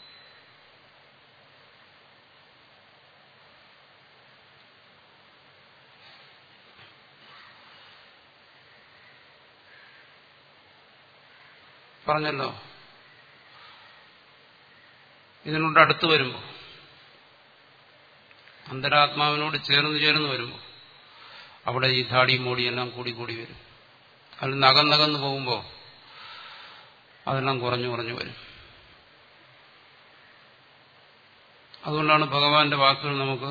പറഞ്ഞല്ലോ ഇതിനോട് അടുത്ത് വരുമ്പോൾ അന്തരാത്മാവിനോട് ചേർന്ന് ചേർന്ന് വരുമ്പോൾ അവിടെ ഈ ധാടിയും മോടിയെല്ലാം കൂടി കൂടി വരും അതിൽ നകന്നകന്ന് പോകുമ്പോൾ അതെല്ലാം കുറഞ്ഞു കുറഞ്ഞു വരും അതുകൊണ്ടാണ് ഭഗവാന്റെ വാക്കുകൾ നമുക്ക്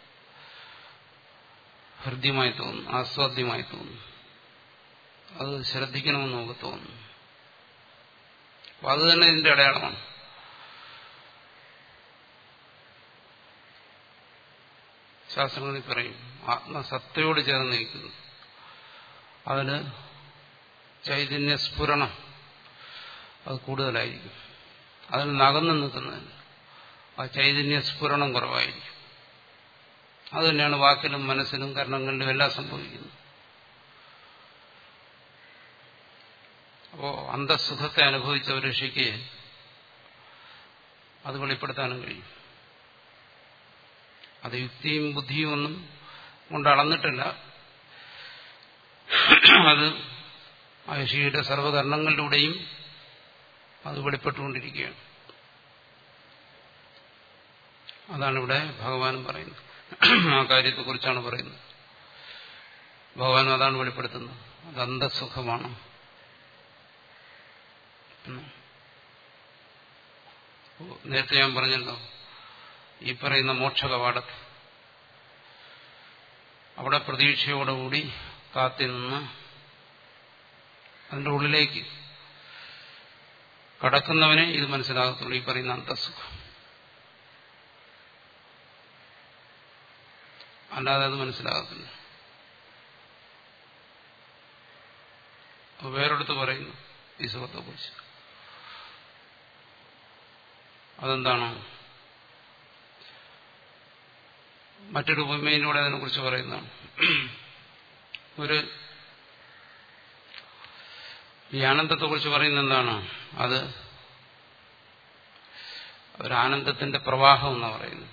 ഹൃദ്യമായി തോന്നുന്നു ആസ്വാദ്യമായി തോന്നുന്നു അത് ശ്രദ്ധിക്കണമെന്ന് നമുക്ക് തോന്നുന്നു അപ്പൊ അത് തന്നെ ഇതിന്റെ അടയാളമാണ് ശാസ്ത്രങ്ങളിൽ പറയും ആത്മസത്തയോട് ചേർന്ന് നിൽക്കുന്നു അതിന് ചൈതന്യസ്ഫുരണം അത് കൂടുതലായിരിക്കും അതിൽ നകന്നു നിൽക്കുന്നതിന് ആ ചൈതന്യസ്ഫുരണം കുറവായിരിക്കും അത് തന്നെയാണ് വാക്കിലും മനസ്സിലും കർണങ്ങളിലും എല്ലാം സംഭവിക്കുന്നത് അപ്പോ അന്തസുഖത്തെ അനുഭവിച്ച ഒരു ഋഷിക്ക് അത് വെളിപ്പെടുത്താനും കഴിയും അത് യുക്തിയും ബുദ്ധിയും ഒന്നും കൊണ്ട് അളന്നിട്ടില്ല അത് ആ ഋഷിയുടെ സർവകർണങ്ങളിലൂടെയും അത് വെളിപ്പെട്ടുകൊണ്ടിരിക്കുകയാണ് അതാണ് ഇവിടെ ഭഗവാനും പറയുന്നത് ആ കാര്യത്തെക്കുറിച്ചാണ് പറയുന്നത് ഭഗവാൻ അതാണ് വെളിപ്പെടുത്തുന്നത് അത് അന്തസുഖമാണ് നേരത്തെ ഞാൻ പറഞ്ഞല്ലോ ഈ പറയുന്ന മോക്ഷകവാടത്ത് അവിടെ പ്രതീക്ഷയോടുകൂടി കാത്തിരുന്ന് അതിന്റെ ഉള്ളിലേക്ക് കടക്കുന്നവനെ ഇത് മനസ്സിലാകത്തുള്ളൂ ഈ പറയുന്ന അന്തസുഖം അല്ലാതെ അത് മനസ്സിലാകത്തില്ല അപ്പൊ വേറെടുത്ത് പറയുന്നു ഈ സുഖത്തെ കുറിച്ച് അതെന്താണോ മറ്റൊരു ഉപമയിലൂടെ അതിനെക്കുറിച്ച് പറയുന്നതാണ് ഒരു ഈ ആനന്ദത്തെക്കുറിച്ച് പറയുന്നത് എന്താണ് അത് ഒരു ആനന്ദത്തിന്റെ പ്രവാഹം എന്നാണ് പറയുന്നത്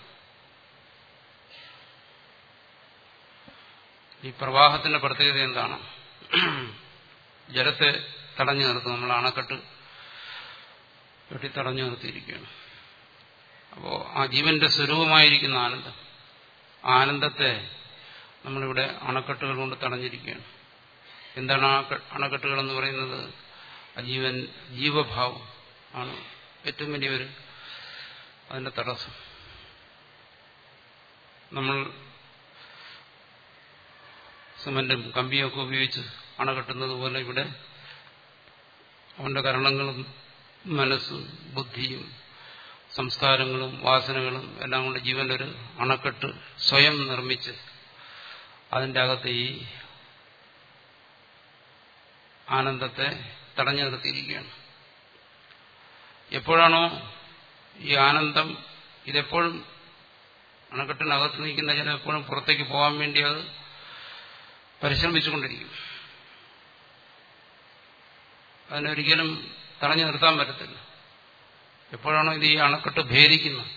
ഈ പ്രവാഹത്തിന്റെ പ്രത്യേകത എന്താണ് ജലത്തെ തടഞ്ഞു നിർത്തും നമ്മൾ അണക്കെട്ട് വെട്ടി തടഞ്ഞു നിർത്തിയിരിക്കുകയാണ് അപ്പോ ആ ജീവന്റെ സ്വരൂപമായിരിക്കുന്ന ആനന്ദം ആനന്ദത്തെ നമ്മളിവിടെ അണക്കെട്ടുകൾ കൊണ്ട് തടഞ്ഞിരിക്കുകയാണ് എന്താണ് ആ അണക്കെട്ടുകൾ എന്ന് പറയുന്നത് ജീവൻ ജീവഭാവം ആണ് ഏറ്റവും വലിയൊരു അതിന്റെ തടസ്സം നമ്മൾ സിമന്റും കമ്പിയൊക്കെ ഉപയോഗിച്ച് അണ കെട്ടുന്നത് പോലെ ഇവിടെ അവന്റെ കരണങ്ങളും മനസ്സും ബുദ്ധിയും സംസ്കാരങ്ങളും വാസനകളും എല്ലാം കൊണ്ട് ജീവനൊരു അണക്കെട്ട് സ്വയം നിർമ്മിച്ച് അതിൻ്റെ അകത്ത് ഈ ആനന്ദത്തെ തടഞ്ഞു നിർത്തിയിരിക്കുകയാണ് എപ്പോഴാണോ ഈ ആനന്ദം ഇതെപ്പോഴും അണക്കെട്ടിനകത്ത് നിൽക്കുന്ന ജനം എപ്പോഴും പുറത്തേക്ക് പോകാൻ വേണ്ടി അത് പരിശ്രമിച്ചുകൊണ്ടിരിക്കും അതിനൊരിക്കലും തടഞ്ഞു നിർത്താൻ പറ്റത്തില്ല എപ്പോഴാണോ ഇത് ഈ അണക്കെട്ട് ഭേദിക്കുന്നത്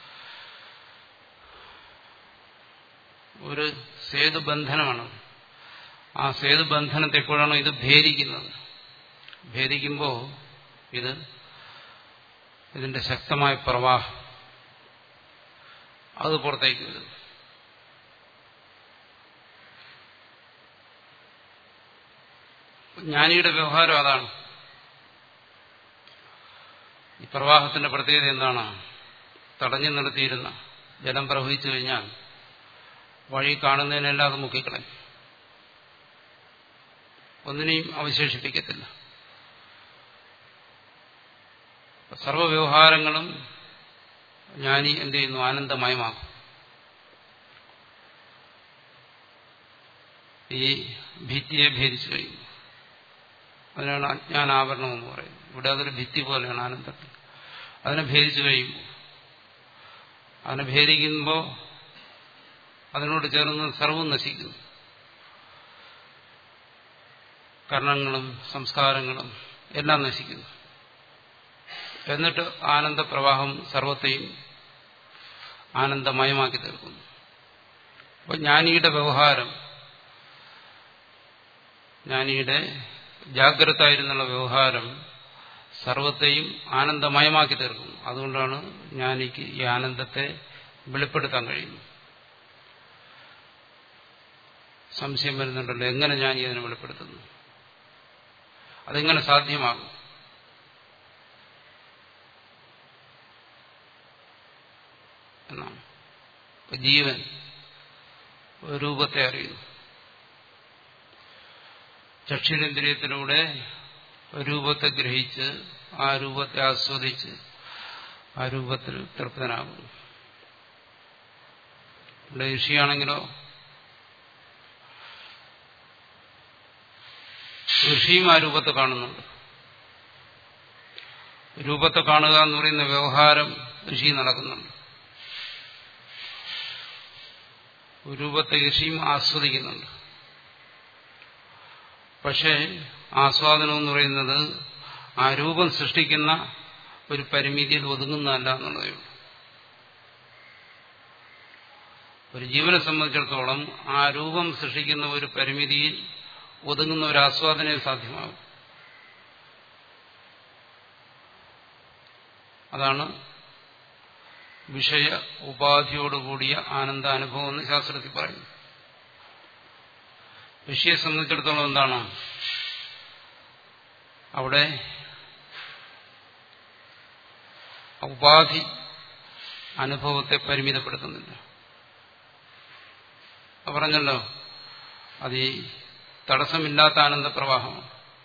ഒരു സേതുബന്ധനമാണ് ആ സേതുബന്ധനത്തെ എപ്പോഴാണോ ഇത് ഭേദിക്കുന്നത് ഭേദിക്കുമ്പോൾ ഇത് ഇതിന്റെ ശക്തമായ പ്രവാഹം അത് പുറത്തേക്ക് വരും ജ്ഞാനിയുടെ വ്യവഹാരം അതാണ് ഈ പ്രവാഹത്തിന്റെ പ്രത്യേകത എന്താണ് തടഞ്ഞു നിർത്തിയിരുന്ന ജലം പ്രവഹിച്ചു കഴിഞ്ഞാൽ വഴി കാണുന്നതിനെല്ലാം അത് മുക്കിക്കളയും ഒന്നിനെയും അവശേഷിപ്പിക്കത്തില്ല സർവവ്യവഹാരങ്ങളും ജ്ഞാനി എന്ത് ചെയ്യുന്നു ആനന്ദമയമാക്കും ഈ ഭിത്തിയെ ഭേദിച്ചു കഴിയുന്നു അതിനാണ് അജ്ഞാനാവരണം എന്ന് പറയുന്നത് ഇവിടെ അതൊരു ഭിത്തി പോലെയാണ് ആനന്ദത്തിൽ അതിനെ ഭേദിച്ചു കഴിയുമ്പോൾ അതിനെ ഭേദിക്കുമ്പോൾ അതിനോട് ചേർന്ന് സർവം നശിക്കുന്നു കർണങ്ങളും സംസ്കാരങ്ങളും എല്ലാം നശിക്കുന്നു എന്നിട്ട് ആനന്ദപ്രവാഹം സർവത്തെയും ആനന്ദമയമാക്കി തീർക്കുന്നു അപ്പോൾ ജ്ഞാനിയുടെ വ്യവഹാരം ജ്ഞാനിയുടെ ജാഗ്രത ആയിരുന്നുള്ള വ്യവഹാരം സർവത്തെയും ആനന്ദമയമാക്കി തീർക്കുന്നു അതുകൊണ്ടാണ് ജ്ഞാനിക്ക് ഈ ആനന്ദത്തെ വെളിപ്പെടുത്താൻ കഴിയുന്നത് സംശയം വരുന്നുണ്ടല്ലോ എങ്ങനെ ജ്ഞാനി അതിനെ വെളിപ്പെടുത്തുന്നു അതെങ്ങനെ സാധ്യമാകും എന്നാണ് ജീവൻ രൂപത്തെ അറിയുന്നു ചക്ഷുരേന്ദ്രിയത്തിലൂടെ രൂപത്തെ ഗ്രഹിച്ച് ആ രൂപത്തെ ആസ്വദിച്ച് ആ രൂപത്തിൽ തൃപ്തനാകുന്നു ഇവിടെ ഋഷിയാണെങ്കിലോ ഋഷിയും ആ രൂപത്തെ കാണുന്നുണ്ട് രൂപത്തെ കാണുക എന്ന് പറയുന്ന വ്യവഹാരം ഋഷി നടക്കുന്നുണ്ട് രൂപത്തെ ഋഷിയും ആസ്വദിക്കുന്നുണ്ട് പക്ഷേ ആസ്വാദനം എന്ന് പറയുന്നത് ആ രൂപം സൃഷ്ടിക്കുന്ന ഒരു പരിമിതിയിൽ ഒതുങ്ങുന്നതല്ല എന്നുള്ളതേ ഉള്ളൂ ഒരു ജീവനെ സംബന്ധിച്ചിടത്തോളം ആ രൂപം സൃഷ്ടിക്കുന്ന ഒരു പരിമിതിയിൽ ഒതുങ്ങുന്ന ഒരു ആസ്വാദനയെ സാധ്യമാകും അതാണ് വിഷയ ഉപാധിയോടുകൂടിയ ആനന്ദാനുഭവം എന്ന് ശാസ്ത്രത്തിൽ പറയുന്നു ഋഷിയെ സംബന്ധിച്ചിടത്തോളം എന്താണ് അവിടെ ഉപാധി അനുഭവത്തെ പരിമിതപ്പെടുത്തുന്നില്ല പറഞ്ഞല്ലോ അത് ഈ തടസ്സമില്ലാത്ത ആനന്ദപ്രവാഹമാണ്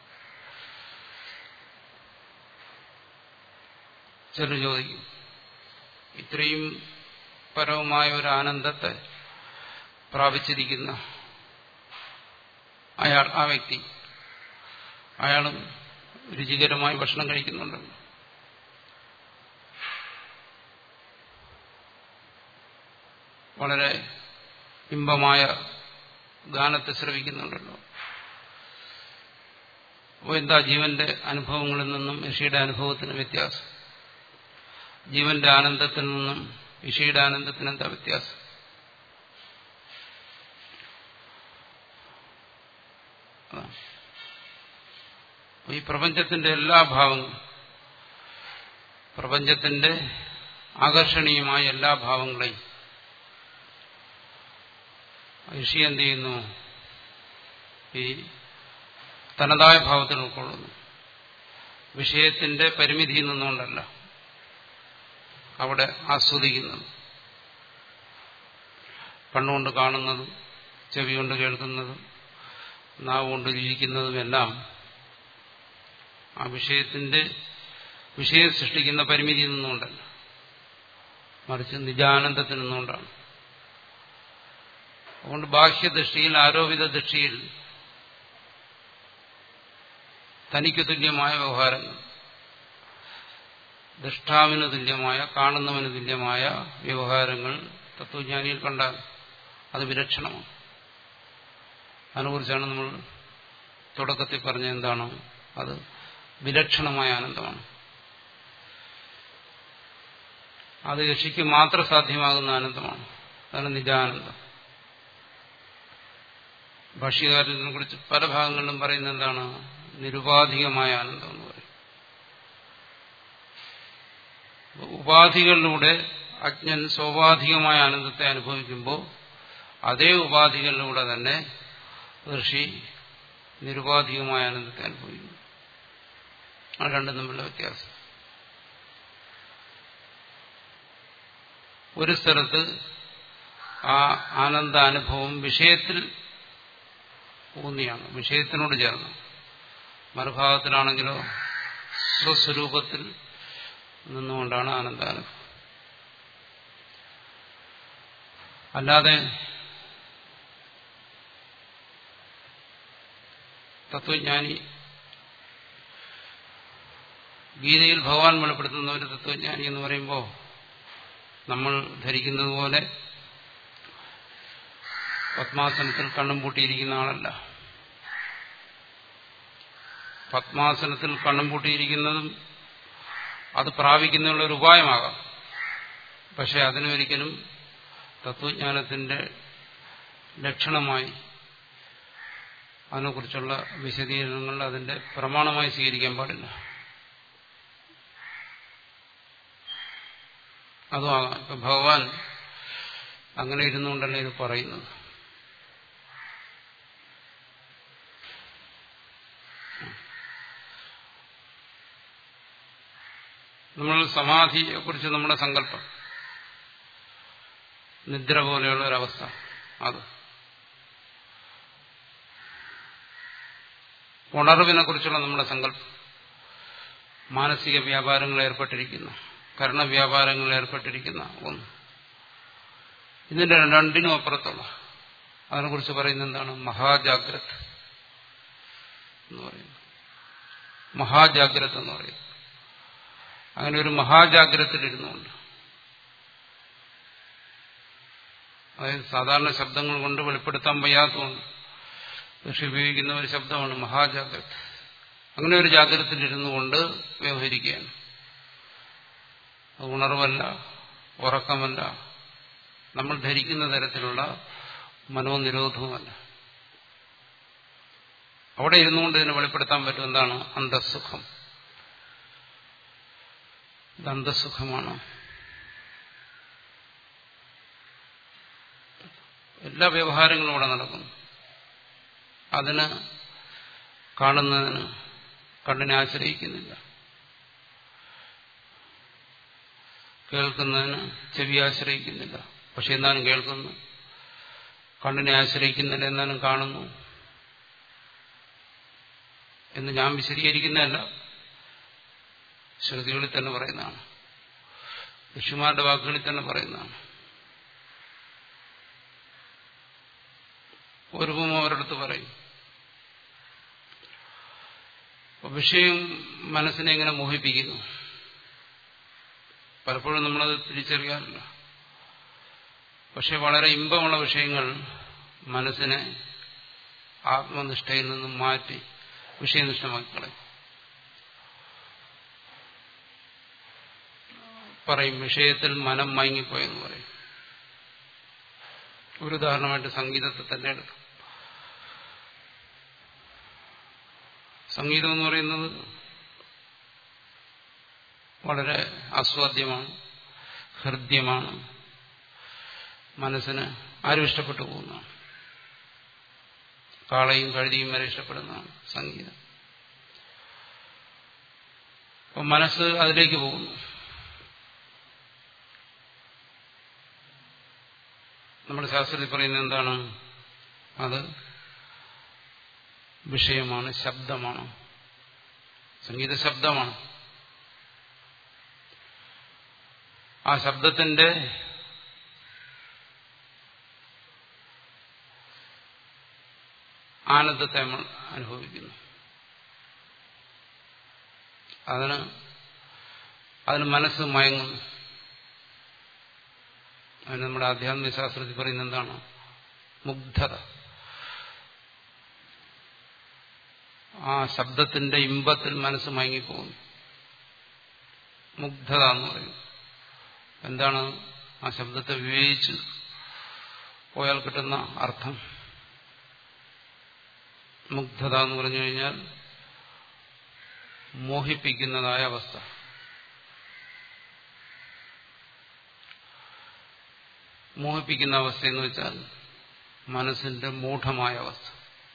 ചിലർ ചോദിക്കും ഇത്രയും പരവുമായ ഒരു ആനന്ദത്തെ പ്രാപിച്ചിരിക്കുന്ന അയാൾ ആ വ്യക്തി അയാളും രുചികരമായി ഭക്ഷണം കഴിക്കുന്നുണ്ടല്ലോ വളരെ ഇമ്പമായ ഗാനത്തെ ശ്രവിക്കുന്നുണ്ടല്ലോ അപ്പോൾ എന്താ ജീവന്റെ അനുഭവങ്ങളിൽ നിന്നും ഋഷിയുടെ അനുഭവത്തിന് വ്യത്യാസം ജീവന്റെ ആനന്ദത്തിൽ നിന്നും ഋഷിയുടെ ആനന്ദത്തിന് എന്താ വ്യത്യാസം അതാണ് ഈ പ്രപഞ്ചത്തിന്റെ എല്ലാ ഭാവങ്ങളും പ്രപഞ്ചത്തിന്റെ ആകർഷണീയമായ എല്ലാ ഭാവങ്ങളെയും ഋഷി എന്ത് ചെയ്യുന്നു ഈ തനതായ ഭാവത്തിൽ ഉൾക്കൊള്ളുന്നു വിഷയത്തിന്റെ പരിമിതിയിൽ നിന്നുകൊണ്ടല്ല അവിടെ ആസ്വദിക്കുന്നത് കണ്ണുകൊണ്ട് കാണുന്നതും ചെവി കൊണ്ട് കേൾക്കുന്നതും നാവ് കൊണ്ട് രുചിക്കുന്നതുമെല്ലാം ആ വിഷയത്തിന്റെ വിഷയം സൃഷ്ടിക്കുന്ന പരിമിതിയിൽ നിന്നുകൊണ്ടല്ല മറിച്ച് നിജാനന്ദത്തിൽ നിന്നുകൊണ്ടാണ് അതുകൊണ്ട് ബാഹ്യദൃഷ്ടിയിൽ ആരോപിത ദൃഷ്ടിയിൽ തനിക്ക് തുല്യമായ വ്യവഹാരങ്ങൾ ദൃഷ്ടാവിന് തുല്യമായ കാണുന്നവന് തുല്യമായ വ്യവഹാരങ്ങൾ തത്വജ്ഞാനിയിൽ കണ്ടാൽ അത് വിലക്ഷണമാണ് അതിനെക്കുറിച്ചാണ് നമ്മൾ തുടക്കത്തിൽ പറഞ്ഞ എന്താണ് അത് വിലക്ഷണമായ ആനന്ദമാണ് അത് ഋഷിക്ക് മാത്രം സാധ്യമാകുന്ന ആനന്ദമാണ് അതാണ് നിജാനന്ദം ഭാഷ്യകാരനെ കുറിച്ച് പല ഭാഗങ്ങളിലും പറയുന്ന എന്താണ് നിരുപാധികമായ ആനന്ദം എന്ന് പറയും ഉപാധികളിലൂടെ അജ്ഞൻ സ്വാഭാവികമായ ആനന്ദത്തെ അനുഭവിക്കുമ്പോൾ അതേ ഉപാധികളിലൂടെ തന്നെ ഋഷി നിരുപാധികമായ ആനന്ദത്തെ അനുഭവിക്കുന്നു ആ രണ്ടും തമ്മിലുള്ള വ്യത്യാസം ഒരു സ്ഥലത്ത് ആ ആനന്ദാനുഭവം വിഷയത്തിൽ ഊന്നിയാണ് വിഷയത്തിനോട് ചേർന്ന് മറുഭാഗത്തിലാണെങ്കിലോ സ്വസ്വരൂപത്തിൽ നിന്നുകൊണ്ടാണ് ആനന്ദാനുഭവം അല്ലാതെ തത്വജ്ഞാനി ഗീതയിൽ ഭഗവാൻ വെളിപ്പെടുത്തുന്ന ഒരു തത്വജ്ഞാനി എന്ന് പറയുമ്പോൾ നമ്മൾ ധരിക്കുന്നത് പോലെ പത്മാസനത്തിൽ കണ്ണും പൂട്ടിയിരിക്കുന്ന ആളല്ല പത്മാസനത്തിൽ കണ്ണും പൂട്ടിയിരിക്കുന്നതും അത് പ്രാപിക്കുന്നതിനുള്ള ഒരു ഉപായമാകാം പക്ഷെ അതിനൊരിക്കലും തത്വജ്ഞാനത്തിന്റെ ലക്ഷണമായി അതിനെക്കുറിച്ചുള്ള വിശദീകരണങ്ങൾ അതിന്റെ പ്രമാണമായി സ്വീകരിക്കാൻ പാടില്ല അതും ആകാം ഇപ്പൊ ഭഗവാൻ അങ്ങനെ ഇരുന്നുകൊണ്ടല്ലേ ഇത് പറയുന്നത് നമ്മൾ സമാധിയെ കുറിച്ച് നമ്മുടെ സങ്കല്പം നിദ്ര പോലെയുള്ള ഒരവസ്ഥ അത് ഉണർവിനെ കുറിച്ചുള്ള നമ്മുടെ സങ്കല്പം മാനസിക വ്യാപാരങ്ങൾ ഏർപ്പെട്ടിരിക്കുന്ന കർണവ്യാപാരങ്ങളിൽ ഏർപ്പെട്ടിരിക്കുന്ന ഒന്ന് ഇതിന്റെ രണ്ടിനും അപ്പുറത്തുള്ള അതിനെക്കുറിച്ച് പറയുന്നത് എന്താണ് മഹാജാഗ്രത എന്ന് പറയുന്നത് മഹാജാഗ്രത എന്ന് പറയുന്നത് അങ്ങനെ ഒരു മഹാജാഗ്രതയിലിരുന്നുകൊണ്ട് അതായത് സാധാരണ ശബ്ദങ്ങൾ കൊണ്ട് വെളിപ്പെടുത്താൻ വയ്യാത്തതുകൊണ്ട് പക്ഷെ ഉപയോഗിക്കുന്ന ഒരു ശബ്ദമാണ് മഹാജാഗ്രത അങ്ങനെ ഒരു ജാഗ്രതയിലിരുന്നു കൊണ്ട് വ്യവഹരിക്കുകയാണ് അത് ഉണർവല്ല ഉറക്കമല്ല നമ്മൾ ധരിക്കുന്ന തരത്തിലുള്ള മനോനിരോധവുമല്ല അവിടെ ഇരുന്നുകൊണ്ട് ഇതിനെ വെളിപ്പെടുത്താൻ പറ്റും എന്താണ് അന്തസുഖം ഇത് അന്തസുഖമാണ് എല്ലാ വ്യവഹാരങ്ങളും ഇവിടെ നടക്കുന്നു അതിന് കാണുന്നതിന് കണ്ണിനെ ആശ്രയിക്കുന്നില്ല കേൾക്കുന്നതിന് ചെവി ആശ്രയിക്കുന്നില്ല പക്ഷെ എന്നാലും കേൾക്കുന്നു കണ്ണിനെ ആശ്രയിക്കുന്നില്ല എന്നാലും കാണുന്നു എന്ന് ഞാൻ വിശദീകരിക്കുന്നതല്ല ശ്രുതികളിൽ തന്നെ പറയുന്നതാണ് ഋഷിമാരുടെ വാക്കുകളിൽ തന്നെ പറയുന്നതാണ് ഒരു അവരടുത്ത് പറയും വിഷയം മനസ്സിനെ എങ്ങനെ മോഹിപ്പിക്കുന്നു പലപ്പോഴും നമ്മളത് തിരിച്ചറിയാറില്ല പക്ഷെ വളരെ ഇമ്പമുള്ള വിഷയങ്ങൾ മനസ്സിനെ ആത്മനിഷ്ഠയിൽ നിന്നും മാറ്റി വിഷയനിഷ്ഠമാക്കി കളയും പറയും വിഷയത്തിൽ മനം മയങ്ങിപ്പോയെന്ന് പറയും ഒരു ഉദാഹരണമായിട്ട് സംഗീതത്തെ തന്നെ എടുക്കാം സംഗീതം എന്ന് പറയുന്നത് വളരെ ആസ്വാദ്യമാണ് ഹൃദ്യമാണ് മനസ്സിന് ആരും ഇഷ്ടപ്പെട്ടു പോകുന്നതാണ് കാളയും കഴുതിയും വരെ ഇഷ്ടപ്പെടുന്നതാണ് സംഗീതം അപ്പം മനസ്സ് അതിലേക്ക് പോകുന്നു നമ്മുടെ ശാസ്ത്രത്തിൽ പറയുന്നത് എന്താണ് അത് വിഷയമാണ് ശബ്ദമാണ് സംഗീത ശബ്ദമാണ് ആ ശബ്ദത്തിന്റെ ആനന്ദത്തെ നമ്മൾ അനുഭവിക്കുന്നു അതിന് അതിന് മനസ്സ് മയങ്ങുന്നു അതിന് നമ്മുടെ ആധ്യാത്മിക ശാസ്ത്രത്തിൽ പറയുന്നത് എന്താണ് മുഗ്ധത ആ ശബ്ദത്തിന്റെ ഇമ്പത്തിൽ മനസ്സ് മയങ്ങിപ്പോകുന്നു മുഗ്ധത എന്ന് പറയുന്നു എന്താണ് ആ ശബ്ദത്തെ വിവേചിച്ച് പോയാൽ കിട്ടുന്ന അർത്ഥം മുഗ്ധത എന്ന് പറഞ്ഞു കഴിഞ്ഞാൽ മോഹിപ്പിക്കുന്നതായ അവസ്ഥ മോഹിപ്പിക്കുന്ന അവസ്ഥ എന്ന് വെച്ചാൽ മനസ്സിന്റെ മൂഢമായ അവസ്ഥ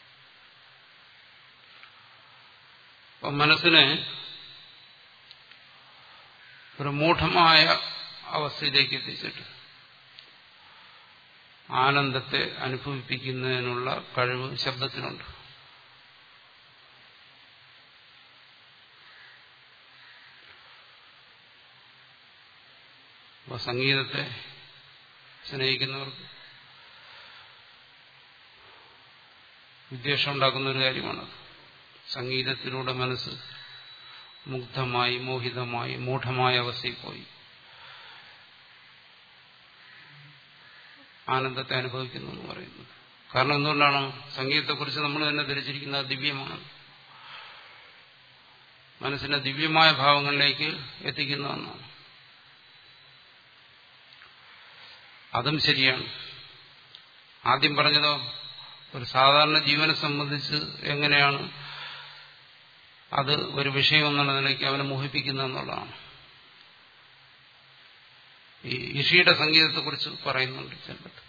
അപ്പം മനസ്സിനെ ഒരു മൂഢമായ അവസ്ഥയിലേക്ക് എത്തിച്ചിട്ട് ആനന്ദത്തെ അനുഭവിപ്പിക്കുന്നതിനുള്ള കഴിവ് ശബ്ദത്തിനുണ്ട് അപ്പോൾ സംഗീതത്തെ സ്നേഹിക്കുന്നവർക്ക് വിദ്വേഷം ഉണ്ടാക്കുന്ന ഒരു കാര്യമാണ് സംഗീതത്തിലൂടെ മനസ്സ് മുഗ്ധമായി മോഹിതമായി മൂഢമായ അവസ്ഥയിൽ പോയി ആനന്ദത്തെ അനുഭവിക്കുന്നു എന്ന് പറയുന്നത് കാരണം എന്തുകൊണ്ടാണ് സംഗീതത്തെക്കുറിച്ച് നമ്മൾ തന്നെ ധരിച്ചിരിക്കുന്നത് ദിവ്യമാണ് മനസ്സിന്റെ ദിവ്യമായ ഭാവങ്ങളിലേക്ക് എത്തിക്കുന്നതെന്നാണ് അതും ശരിയാണ് ആദ്യം പറഞ്ഞതോ ഒരു സാധാരണ ജീവനെ സംബന്ധിച്ച് എങ്ങനെയാണ് അത് ഒരു വിഷയം എന്നുള്ള നിലയ്ക്ക് അവനെ മോഹിപ്പിക്കുന്നതെന്നുള്ളതാണ് ഈ ഋഷിയുടെ സംഗീതത്തെക്കുറിച്ച് പറയുന്നുണ്ട് ചിലത്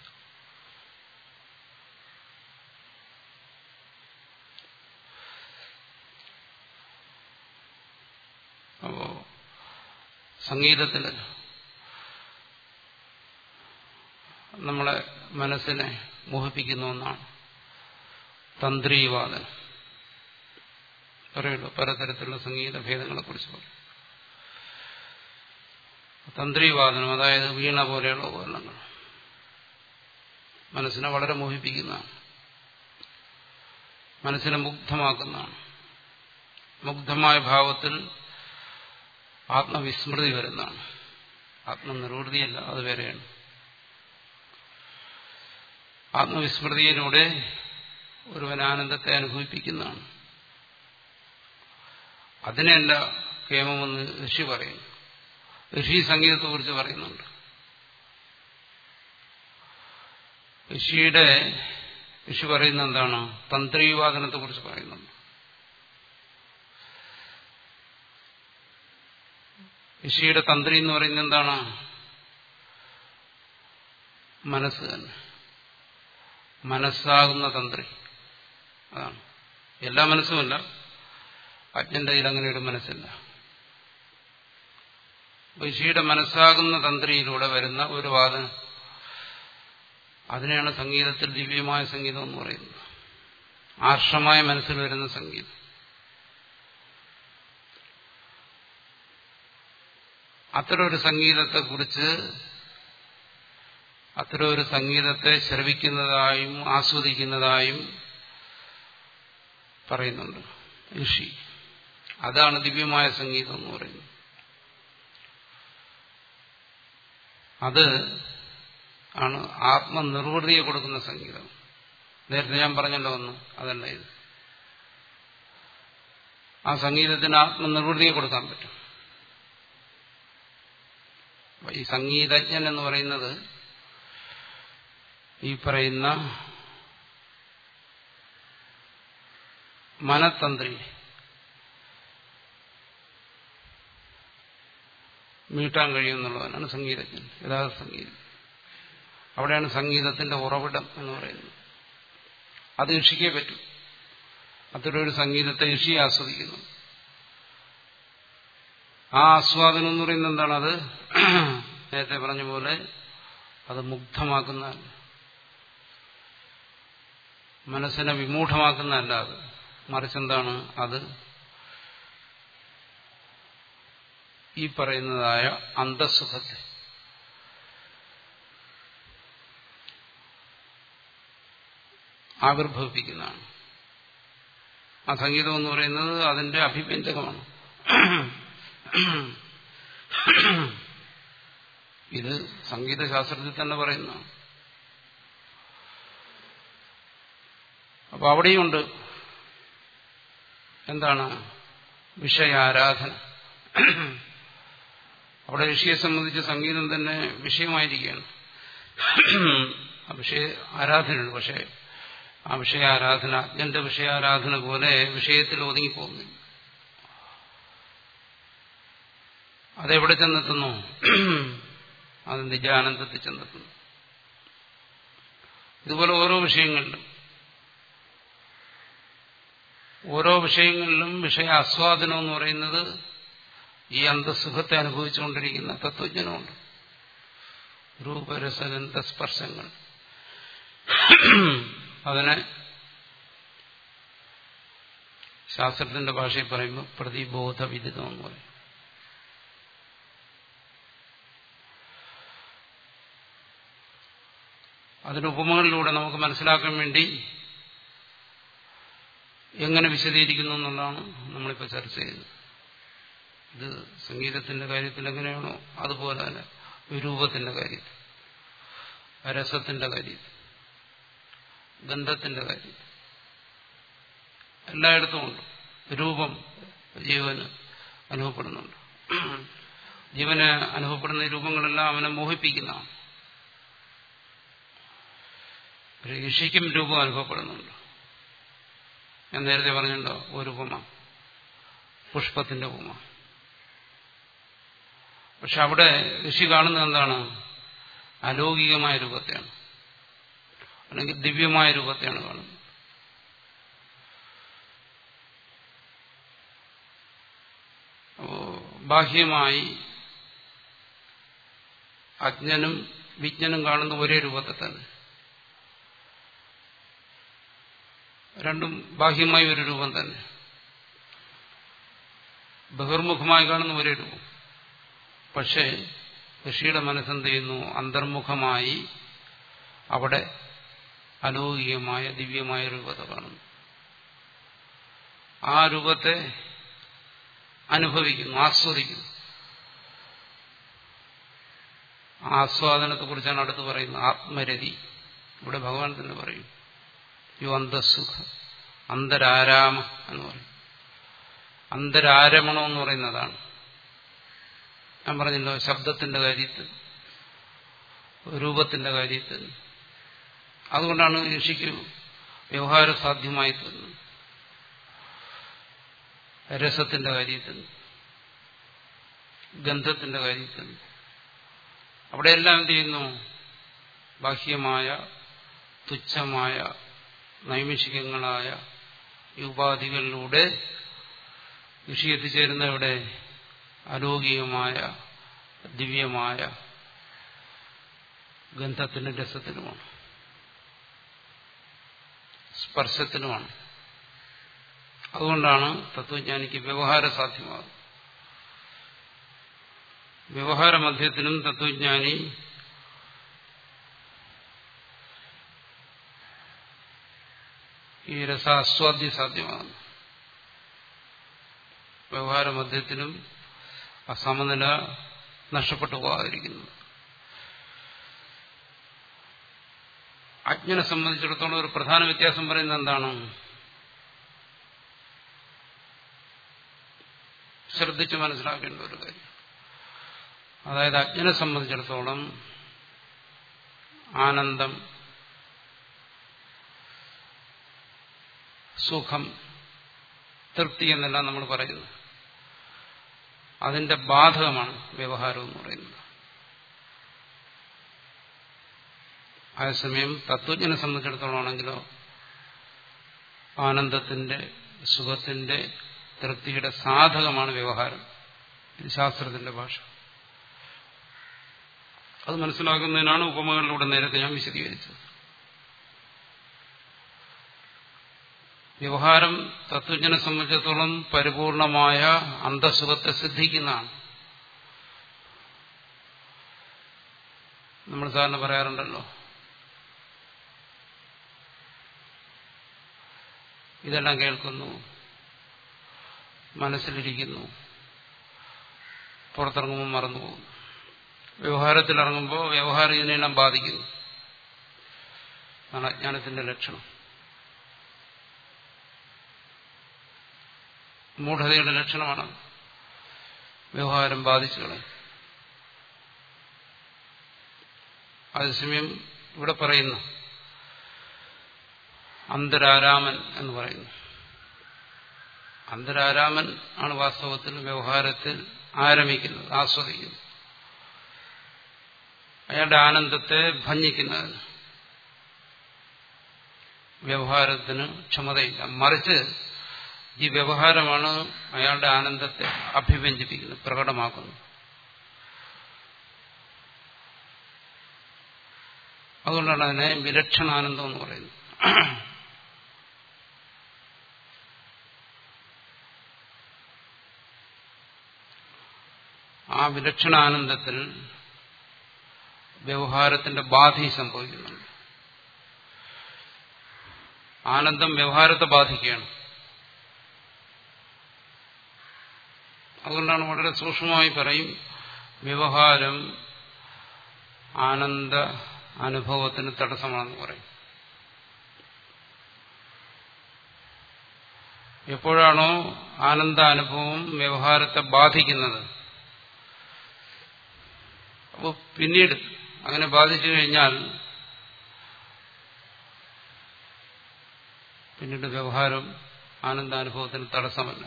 അപ്പോ സംഗീതത്തില് നമ്മളെ മനസ്സിനെ മോഹിപ്പിക്കുന്ന ഒന്നാണ് തന്ത്രീവാദനം പറയുള്ളൂ പലതരത്തിലുള്ള സംഗീത ഭേദങ്ങളെ കുറിച്ച് പറയും തന്ത്രീവാദനം അതായത് വീണ പോലെയുള്ള ഉപകരണങ്ങൾ മനസ്സിനെ വളരെ മോഹിപ്പിക്കുന്നതാണ് മനസ്സിനെ മുഗ്ധമാക്കുന്നതാണ് മുഗ്ധമായ ഭാവത്തിൽ ആത്മവിസ്മൃതി വരുന്നതാണ് ആത്മനിർവൃതിയല്ല അത് വേറെയാണ് ആത്മവിസ്മൃതിയിലൂടെ ഒരുവൻ ആനന്ദത്തെ അനുഭവിപ്പിക്കുന്നതാണ് അതിനെയല്ല കേമമെന്ന് ഋഷി പറയുന്നു ഋഷി സംഗീതത്തെക്കുറിച്ച് പറയുന്നുണ്ട് ഋഷിയുടെ ഋഷി പറയുന്ന എന്താണ് തന്ത്രീവാദനത്തെ കുറിച്ച് പറയുന്നുണ്ട് ഋഷിയുടെ തന്ത്രി എന്ന് പറയുന്നത് എന്താണ് മനസ്സ് തന്നെ മനസ്സാകുന്ന തന്ത്രി അതാണ് എല്ലാ മനസ്സുമല്ല അജ്ഞന്റെ കയ്യിൽ അങ്ങനെ ഒരു മനസ്സില്ല ഋഷിയുടെ മനസ്സാകുന്ന തന്ത്രിയിലൂടെ വരുന്ന ഒരു വാദനം അതിനെയാണ് സംഗീതത്തിൽ ദിവ്യമായ സംഗീതം എന്ന് പറയുന്നത് ആർഷമായ മനസ്സിൽ വരുന്ന സംഗീതം അത്തരം ഒരു സംഗീതത്തെക്കുറിച്ച് അത്തരം ഒരു സംഗീതത്തെ ശ്രവിക്കുന്നതായും ആസ്വദിക്കുന്നതായും പറയുന്നുണ്ട് ഋഷി അതാണ് ദിവ്യമായ സംഗീതം എന്ന് പറയുന്നത് അത് ആണ് ആത്മനിർവൃതിയെ കൊടുക്കുന്ന സംഗീതം നേരത്തെ ഞാൻ പറഞ്ഞല്ലോ ഒന്ന് അതല്ല ഇത് ആ സംഗീതത്തിന് ആത്മനിർവൃതിയെ കൊടുക്കാൻ പറ്റും ഈ സംഗീതജ്ഞൻ എന്ന് പറയുന്നത് ഈ പറയുന്ന മനതന്ത്രി മീട്ടാൻ കഴിയുമെന്നുള്ളവനാണ് സംഗീതജ്ഞൻ യഥാർത്ഥ സംഗീതം അവിടെയാണ് സംഗീതത്തിന്റെ ഉറവിടം എന്ന് പറയുന്നത് അത് ഋഷിക്കേ പറ്റൂ അത്തരൊരു സംഗീതത്തെ ഋഷി ആസ്വദിക്കുന്നു ആ ആസ്വാദനം എന്ന് പറയുന്നത് എന്താണ് അത് നേരത്തെ പറഞ്ഞ പോലെ അത് മുഗ്ധമാക്കുന്നതല്ല മനസ്സിനെ വിമൂഢമാക്കുന്നതല്ല അത് മറിച്ച് എന്താണ് അത് ഈ പറയുന്നതായ അന്തസുഖത്തെ ആവിർഭവിപ്പിക്കുന്നതാണ് ആ സംഗീതം എന്ന് പറയുന്നത് അതിന്റെ അഭിവ്യഞ്ജകമാണ് ഇത് സംഗീതശാസ്ത്രത്തിൽ തന്നെ പറയുന്നതാണ് അപ്പൊ അവിടെയുണ്ട് എന്താണ് വിഷയാരാധന അവിടെ ഋഷിയെ സംബന്ധിച്ച് സംഗീതം തന്നെ വിഷയമായിരിക്കുകയാണ് ആ വിഷയ ആരാധനയുണ്ട് പക്ഷേ ആ വിഷയാരാധന അജ്ഞന്റെ വിഷയാരാധന പോലെ വിഷയത്തിൽ ഒതുങ്ങിപ്പോകുന്നില്ല അതെവിടെ ചെന്നെത്തുന്നു അത് നിജാനന്ദത്തിൽ ചെന്നെത്തുന്നു ഇതുപോലെ ഓരോ വിഷയങ്ങളിലും ഓരോ വിഷയങ്ങളിലും വിഷയ ആസ്വാദനം എന്ന് പറയുന്നത് ഈ അന്തസുഖത്തെ അനുഭവിച്ചുകൊണ്ടിരിക്കുന്ന തത്വജ്ഞനമുണ്ട് രൂപരസഗന്ധ സ്പർശങ്ങൾ അതിനെ ശാസ്ത്രത്തിന്റെ ഭാഷയിൽ പറയുമ്പോൾ പ്രതിബോധ വിദിതം എന്ന് പറയും അതിന്റെ ഉപമകളിലൂടെ നമുക്ക് മനസ്സിലാക്കാൻ വേണ്ടി എങ്ങനെ വിശദീകരിക്കുന്നു എന്നുള്ളതാണ് നമ്മളിപ്പോൾ ചർച്ച ചെയ്യുന്നത് ഇത് സംഗീതത്തിന്റെ കാര്യത്തിൽ എങ്ങനെയാണോ അതുപോലെ തന്നെ രൂപത്തിന്റെ കാര്യത്തിൽ രസത്തിന്റെ കാര്യത്തിൽ ഗന്ധത്തിന്റെ കാര്യത്തിൽ എല്ലായിടത്തും ഉണ്ട് രൂപം ജീവന് അനുഭവപ്പെടുന്നുണ്ട് ജീവന് അനുഭവപ്പെടുന്ന രൂപങ്ങളെല്ലാം അവനെ മോഹിപ്പിക്കുന്നതാണ് ഋഷിക്കും രൂപം അനുഭവപ്പെടുന്നുണ്ട് ഞാൻ നേരത്തെ പറഞ്ഞിട്ടുണ്ടോ ഒരു ഉപമ പുഷ്പത്തിന്റെ ഉപമ പക്ഷെ അവിടെ ഋഷി കാണുന്നത് എന്താണ് അലൗകികമായ രൂപത്തെയാണ് അല്ലെങ്കിൽ ദിവ്യമായ രൂപത്തെയാണ് കാണുന്നത് അപ്പോ ബാഹ്യമായി അജ്ഞനും വിജ്ഞനും കാണുന്ന ഒരേ രൂപത്തെ തന്നെ രണ്ടും ബാഹ്യമായി ഒരു രൂപം തന്നെ ബഹിർമുഖമായി കാണുന്ന ഒരേ രൂപം പക്ഷേ ഋഷിയുടെ മനസ്സെന്ത് ചെയ്യുന്നു അന്തർമുഖമായി അവിടെ അലൗകികമായ ദിവ്യമായ രൂപത്തെ കാണുന്നു ആ രൂപത്തെ അനുഭവിക്കുന്നു ആസ്വദിക്കുന്നു ആസ്വാദനത്തെ കുറിച്ചാണ് അടുത്ത് പറയുന്നത് ആത്മരതി ഇവിടെ ഭഗവാൻ തന്നെ പറയും യോ അന്തസുഖ അന്തരാരാമ എന്ന് പറയും അന്തരാരമണം എന്ന് പറയുന്നതാണ് ഞാൻ പറഞ്ഞല്ലോ ശബ്ദത്തിന്റെ കാര്യത്തിൽ രൂപത്തിന്റെ കാര്യത്തിൽ അതുകൊണ്ടാണ് ഋഷിക്ക് വ്യവഹാര സാധ്യമായി തീർന്നത് രസത്തിന്റെ കാര്യത്തിൽ ഗന്ധത്തിന്റെ കാര്യത്തിൽ അവിടെയെല്ലാം എന്ത് ചെയ്യുന്നു ബാഹ്യമായ തുച്ഛമായ നൈമിഷികങ്ങളായ ഈ ഉപാധികളിലൂടെ ഋഷി എത്തിച്ചേരുന്ന ഇവിടെ അലൗകികമായ ദിവ്യമായ ഗന്ധത്തിനും രസത്തിനുമാണ് സ്പർശത്തിനുമാണ് അതുകൊണ്ടാണ് തത്വജ്ഞാനിക്ക് വ്യവഹാര സാധ്യമാകുന്നത് വ്യവഹാര മധ്യത്തിനും തത്വജ്ഞാനി ഈ രസാസ്വാദ്യ സാധ്യമാകുന്നു വ്യവഹാര മധ്യത്തിനും ആ സമനില നഷ്ടപ്പെട്ടു പോകാതിരിക്കുന്നു അജ്ഞനെ സംബന്ധിച്ചിടത്തോളം ഒരു പ്രധാന വ്യത്യാസം പറയുന്നത് എന്താണ് ശ്രദ്ധിച്ച് മനസ്സിലാക്കേണ്ട ഒരു കാര്യം അതായത് അജ്ഞനെ സംബന്ധിച്ചിടത്തോളം ആനന്ദം സുഖം തൃപ്തി എന്നെല്ലാം നമ്മൾ പറയുന്നു അതിന്റെ ബാധകമാണ് വ്യവഹാരം എന്ന് പറയുന്നത് അതേസമയം തത്വജ്ഞനെ സംബന്ധിച്ചിടത്തോളം ആണെങ്കിലോ ആനന്ദത്തിന്റെ സുഖത്തിന്റെ തൃപ്തിയുടെ സാധകമാണ് വ്യവഹാരം ഇത് ശാസ്ത്രത്തിന്റെ ഭാഷ അത് മനസ്സിലാക്കുന്നതിനാണ് ഉപമകളിലൂടെ നേരത്തെ ഞാൻ വിശദീകരിച്ചത് വ്യവഹാരം തത്വജ്ഞനെ സംബന്ധിച്ചിടത്തോളം പരിപൂർണമായ അന്തസുഖത്തെ സിദ്ധിക്കുന്നതാണ് നമ്മൾ സാറിന് പറയാറുണ്ടല്ലോ ഇതെല്ലാം കേൾക്കുന്നു മനസ്സിലിരിക്കുന്നു പുറത്തിറങ്ങുമ്പോൾ മറന്നുപോകുന്നു വ്യവഹാരത്തിലിറങ്ങുമ്പോൾ വ്യവഹാരം ഇതിനെല്ലാം ബാധിക്കുന്നു അതാണ് അജ്ഞാനത്തിന്റെ ലക്ഷണം മൂഢതയുടെ ലക്ഷണമാണ് വ്യവഹാരം ബാധിച്ചു കളയും അതേസമയം ഇവിടെ പറയുന്നു അന്തരാരാമൻ എന്ന് പറയുന്നു അന്തരാരാമൻ ആണ് വാസ്തവത്തിൽ വ്യവഹാരത്തിൽ ആരംഭിക്കുന്നത് ആസ്വദിക്കുന്നത് അയാളുടെ ആനന്ദത്തെ ഭഞ്ജിക്കുന്നത് വ്യവഹാരത്തിന് ക്ഷമതയില്ല മറിച്ച് ഈ വ്യവഹാരമാണ് അയാളുടെ ആനന്ദത്തെ അഭിവ്യഞ്ജിപ്പിക്കുന്നത് പ്രകടമാക്കുന്നത് അതുകൊണ്ടാണ് അതിനെ വിലക്ഷണാനന്ദം എന്ന് പറയുന്നത് ആ വിലക്ഷണാനന്ദത്തിൽ വ്യവഹാരത്തിന്റെ ബാധി സംഭവിക്കുന്നുണ്ട് ആനന്ദം വ്യവഹാരത്തെ ബാധിക്കുകയാണ് അതുകൊണ്ടാണ് വളരെ സൂക്ഷ്മമായി പറയും വ്യവഹാരം ആനന്ദ അനുഭവത്തിന് തടസ്സമാണെന്ന് പറയും എപ്പോഴാണോ ആനന്ദ അനുഭവം വ്യവഹാരത്തെ ബാധിക്കുന്നത് അപ്പോൾ പിന്നീട് അങ്ങനെ ബാധിച്ചു കഴിഞ്ഞാൽ പിന്നീട് വ്യവഹാരം ആനന്ദാനുഭവത്തിന് തടസ്സമല്ല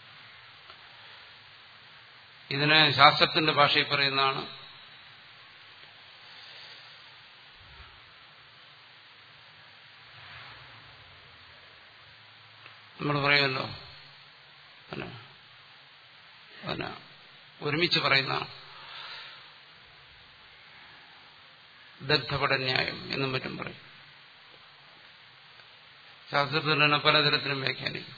ഇതിനെ ശാസ്ത്രത്തിന്റെ ഭാഷയിൽ പറയുന്നതാണ് നമ്മൾ പറയുമല്ലോ പിന്നെ അതിനെ ഒരുമിച്ച് പറയുന്നതാണ് ദഗ്ധപടന്യായം എന്നും മറ്റും പറയും ശാസ്ത്രത്തിൽ തന്നെ പലതരത്തിലും വ്യാഖ്യാനിക്കും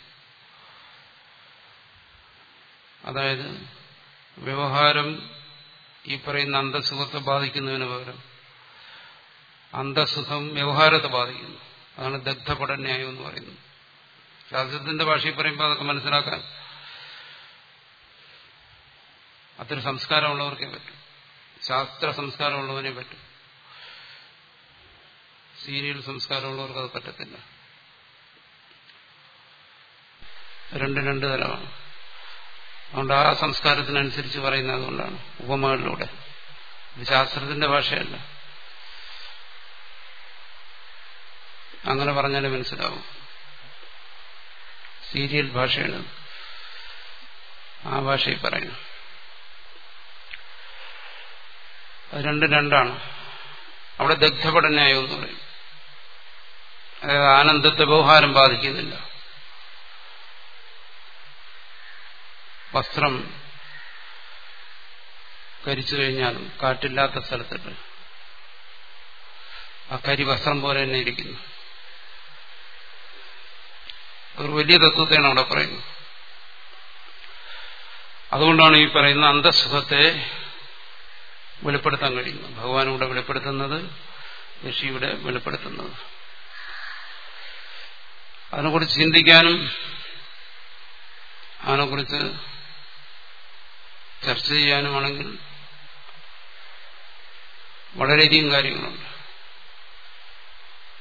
അതായത് വ്യവഹാരം ഈ പറയുന്ന അന്തസുഖത്തെ ബാധിക്കുന്നതിന് പകരം അന്തസുഖം വ്യവഹാരത്തെ ബാധിക്കുന്നു അതാണ് ദഗ്ധപടന്യായം എന്ന് പറയുന്നത് ശാസ്ത്രത്തിന്റെ ഭാഷയിൽ പറയുമ്പോൾ അതൊക്കെ മനസ്സിലാക്കാൻ അതൊരു സംസ്കാരമുള്ളവർക്കേ പറ്റും ശാസ്ത്ര സംസ്കാരമുള്ളവനെ പറ്റും സീരിയൽ സംസ്കാരമുള്ളവർക്ക് അത് പറ്റത്തില്ല രണ്ട് രണ്ട് തരമാണ് അതുകൊണ്ട് ആ സംസ്കാരത്തിനനുസരിച്ച് പറയുന്നത് അതുകൊണ്ടാണ് ഉപമകളിലൂടെ ഇത് ശാസ്ത്രത്തിന്റെ ഭാഷയല്ല അങ്ങനെ പറഞ്ഞാലേ മനസ്സിലാവും സീരിയൽ ഭാഷയാണ് ആ ഭാഷയിൽ പറയുന്നു അത് രണ്ട് രണ്ടാണ് അവിടെ ദഗ്ധപടന്യായം എന്ന് പറയും അതായത് ആനന്ദത്തെ വ്യവഹാരം ബാധിക്കുന്നില്ല വസ്ത്രം കരിച്ചു കഴിഞ്ഞാലും കാറ്റില്ലാത്ത സ്ഥലത്തിട്ട് ആ കരി വസ്ത്രം പോലെ തന്നെ ഇരിക്കുന്നു ഒരു വലിയ തത്വത്തെയാണ് അവിടെ പറയുന്നത് അതുകൊണ്ടാണ് ഈ പറയുന്ന അന്തസുഖത്തെ വെളിപ്പെടുത്താൻ കഴിയുന്നത് ഭഗവാൻ ഇവിടെ വെളിപ്പെടുത്തുന്നത് ഋഷി ഇവിടെ വെളിപ്പെടുത്തുന്നത് അതിനെക്കുറിച്ച് ചിന്തിക്കാനും അതിനെക്കുറിച്ച് ചർച്ച ചെയ്യാനുമാണെങ്കിൽ വളരെയധികം കാര്യങ്ങളുണ്ട്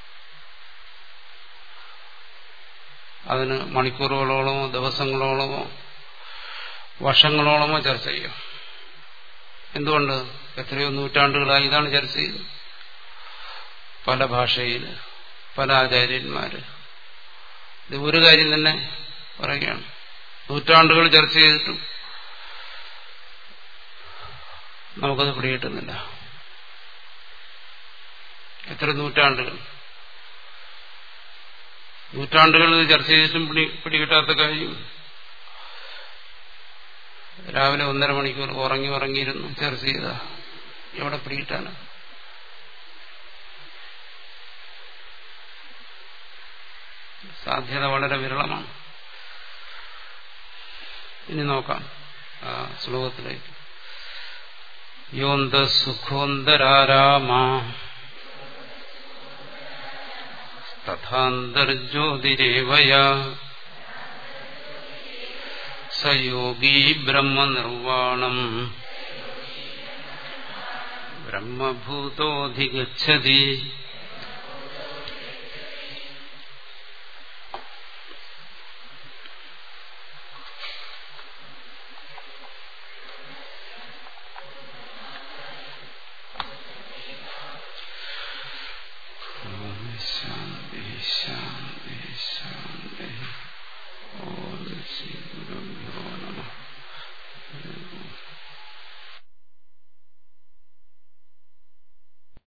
അതിന് മണിക്കൂറുകളോളമോ ദിവസങ്ങളോളമോ വർഷങ്ങളോളമോ ചർച്ച ചെയ്യാം എന്തുകൊണ്ട് എത്രയോ നൂറ്റാണ്ടുകളായി ഇതാണ് ചർച്ച ചെയ്തത് പല ഭാഷയിൽ പല ആചാര്യന്മാര് ഇത് ഒരു കാര്യം തന്നെ പറയുകയാണ് നൂറ്റാണ്ടുകൾ ചർച്ച ചെയ്തിട്ടും നമുക്കത് പിടികിട്ടുന്നില്ല എത്ര നൂറ്റാണ്ടുകൾ നൂറ്റാണ്ടുകൾ ഇത് ചർച്ച ചെയ്തിട്ടും പിടി പിടികിട്ടാത്ത കാര്യം രാവിലെ ഒന്നര മണിക്കൂർ ഉറങ്ങി ഉറങ്ങിയിരുന്നു ചർച്ച ചെയ്ത എവിടെ പിടികിട്ടാണ് സാധ്യത വളരെ വിരളമാണ് ഇനി നോക്കാം ആ ശ്ലോകത്തിലേക്ക് യോന്ത സുഖോന്തരാരാമ തഥാന്തർജ്യോതിരേവയ സയോഗീ ബ്രഹ്മനിർവാണം ബ്രഹ്മഭൂതോധിഗച്ഛതി ശാന്തി ശാന്തി ശാന്തി ഓം ശ്രീ ഗുരുഭ്യോ നമ